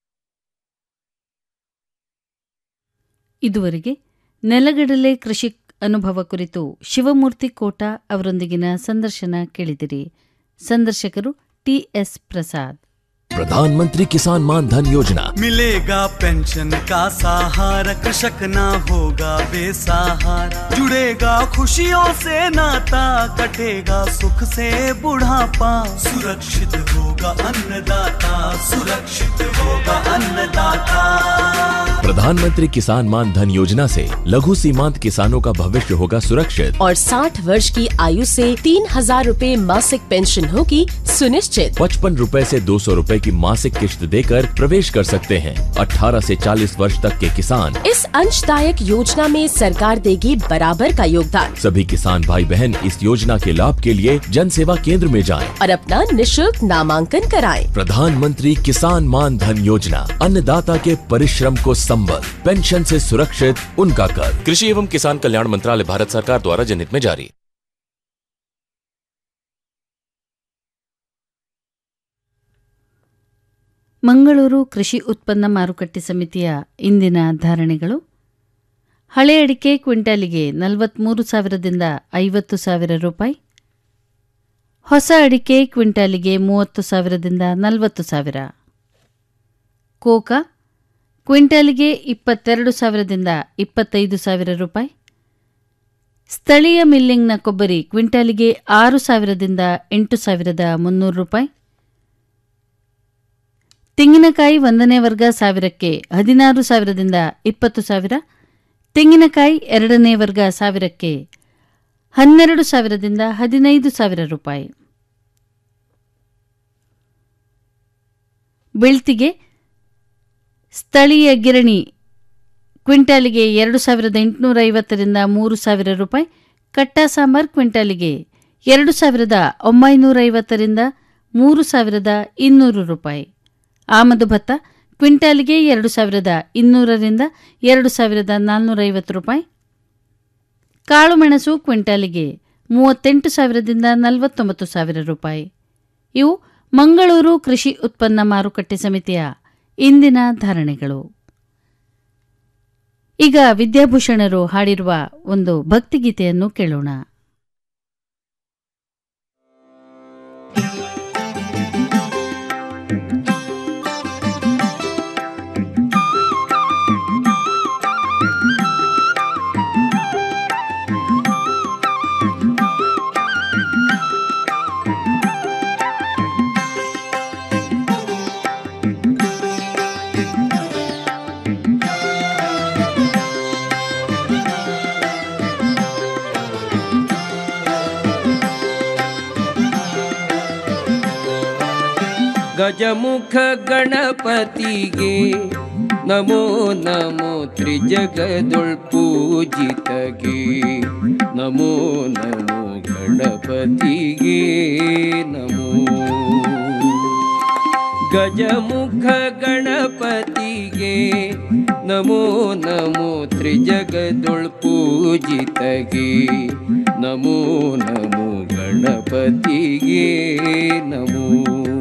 ಇದುವರೆಗೆ ನೆಲಗಡಲೆ ಕೃಷಿ ಅನುಭವ ಕುರಿತು ಶಿವಮೂರ್ತಿ ಕೋಟ ಅವರೊಂದಿಗಿನ ಸಂದರ್ಶನ ಕೇಳಿದಿರಿ ಸಂದರ್ಶಕರು ಟಿಎಸ್ ಪ್ರಸಾದ್ प्रधानमंत्री किसान मान धन योजना मिलेगा पेंशन का सहारा कृषक ना होगा बेसहारा जुड़ेगा खुशियों से नाता कटेगा सुख से बुढ़ापा सुरक्षित होगा अन्नदाता सुरक्षित होगा अन्नदाता प्रधानमंत्री किसान मान धन योजना से लघु सीमांत किसानों का भविष्य होगा सुरक्षित और 60 वर्ष की आयु से तीन हजार रूपए मासिक पेंशन होगी सुनिश्चित पचपन रूपए से दो सौ रूपए की मासिक किश्त देकर प्रवेश कर सकते हैं 18 से 40 वर्ष तक के किसान इस अंशदायक योजना में सरकार देगी बराबर का योगदान सभी किसान भाई बहन इस योजना के लाभ के लिए जन सेवा केंद्र में जाएं। और अपना निशुल्क नामांकन कराएं। प्रधानमंत्री किसान मान धन योजना अन्नदाता के परिश्रम को संबल पेंशन से सुरक्षित उनका कर कृषि एवं किसान कल्याण मंत्रालय भारत सरकार द्वारा जनहित में जारी ಮಂಗಳೂರು ಕೃಷಿ ಉತ್ಪನ್ನ ಮಾರುಕಟ್ಟೆ ಸಮಿತಿಯ ಇಂದಿನ ಧಾರಣೆಗಳು ಹಳೆ ಅಡಿಕೆ ಕ್ವಿಂಟಾಲಿಗೆ ನಲವತ್ಮೂರು ಸಾವಿರದಿಂದ ಐವತ್ತು ಸಾವಿರ ರೂಪಾಯಿ ಹೊಸ ಅಡಿಕೆ ಕ್ವಿಂಟಾಲಿಗೆ ಮೂವತ್ತು ಸಾವಿರದಿಂದ ನಲವತ್ತು ಸಾವಿರ ಕೋಕಾ ಕ್ವಿಂಟಾಲಿಗೆ ಇಪ್ಪತ್ತೆರಡು ಸಾವಿರದಿಂದ ಇಪ್ಪತ್ತೈದು ಸಾವಿರ ರೂಪಾಯಿ ಸ್ಥಳೀಯ ಮಿಲ್ಲಿಂಗ್ನ ಕೊಬ್ಬರಿ ಕ್ವಿಂಟಾಲಿಗೆ ಆರು ಸಾವಿರದಿಂದ ಎಂಟು ಸಾವಿರದ ಮುನ್ನೂರು ರೂಪಾಯಿ ತೆಂಗಿನಕಾಯಿ ಒಂದನೇ ವರ್ಗ ಸಾವಿರಕ್ಕೆ ಹದಿನಾರು ಸಾವಿರದಿಂದ ಇಪ್ಪತ್ತು ಸಾವಿರ ತೆಂಗಿನಕಾಯಿ ಎರಡನೇ ವರ್ಗ ಸಾವಿರಕ್ಕೆ ಹನ್ನೆರಡು ಸಾವಿರದಿಂದ ಹದಿನೈದು ಸಾವಿರ ರೂಪಾಯಿ ಬೆಳ್ತಿಗೆ ಸ್ಥಳೀಯ ಗಿರಣಿ ಕ್ವಿಂಟಾಲಿಗೆ ಎರಡು ಸಾವಿರದ ಎಂಟುನೂರ ಐವತ್ತರಿಂದ ಮೂರು ಸಾವಿರ ರೂಪಾಯಿ ಕಟ್ಟ ಸಾಂಬಾರ್ ಕ್ವಿಂಟಾಲಿಗೆ ಎರಡು ಸಾವಿರದ ಒಂಬೈನೂರ ಐವತ್ತರಿಂದ ಮೂರು ಸಾವಿರದ ಇನ್ನೂರು ರೂಪಾಯಿ ಆಮದು ಭತ್ತ ಕ್ವಿಂಟಾಲಿಗೆ ಎರಡು ಸಾವಿರದ ಇನ್ನೂರರಿಂದ ಎರಡು ಸಾವಿರದ ನಾಲ್ನೂರ ಐವತ್ತು ರೂಪಾಯಿ ಕಾಳುಮೆಣಸು ಕ್ವಿಂಟಾಲಿಗೆ ಮೂವತ್ತೆಂಟು ಸಾವಿರದಿಂದ ನಲವತ್ತೊಂಬತ್ತು ಸಾವಿರ ರೂಪಾಯಿ ಇವು ಮಂಗಳೂರು ಕೃಷಿ ಉತ್ಪನ್ನ ಮಾರುಕಟ್ಟೆ ಸಮಿತಿಯ ಇಂದಿನ ಧಾರಣೆಗಳು ಈಗ ವಿದ್ಯಾಭೂಷಣರು ಹಾಡಿರುವ ಒಂದು ಭಕ್ತಿಗೀತೆಯನ್ನು ಕೇಳೋಣ ಗಜಮುಖ ಗಣಪತಿಗೆ ನಮೋ ನಮೋ ತ್ರಿಜಗದೊಳ್ ಪೂಜಿತಗೆ ನಮೋ ನಮೋ ಗಣಪತಿಗೆ ನಮೋ ಗಜಮುಖ ಗಣಪತಿಗೆ ನಮೋ ನಮೋ ತ್ರಿಜಗದೊಳ್ ಪೂಜಿತಗೆ ನಮೋ ನಮೋ ಗಣಪತಿಗೆ ನಮೋ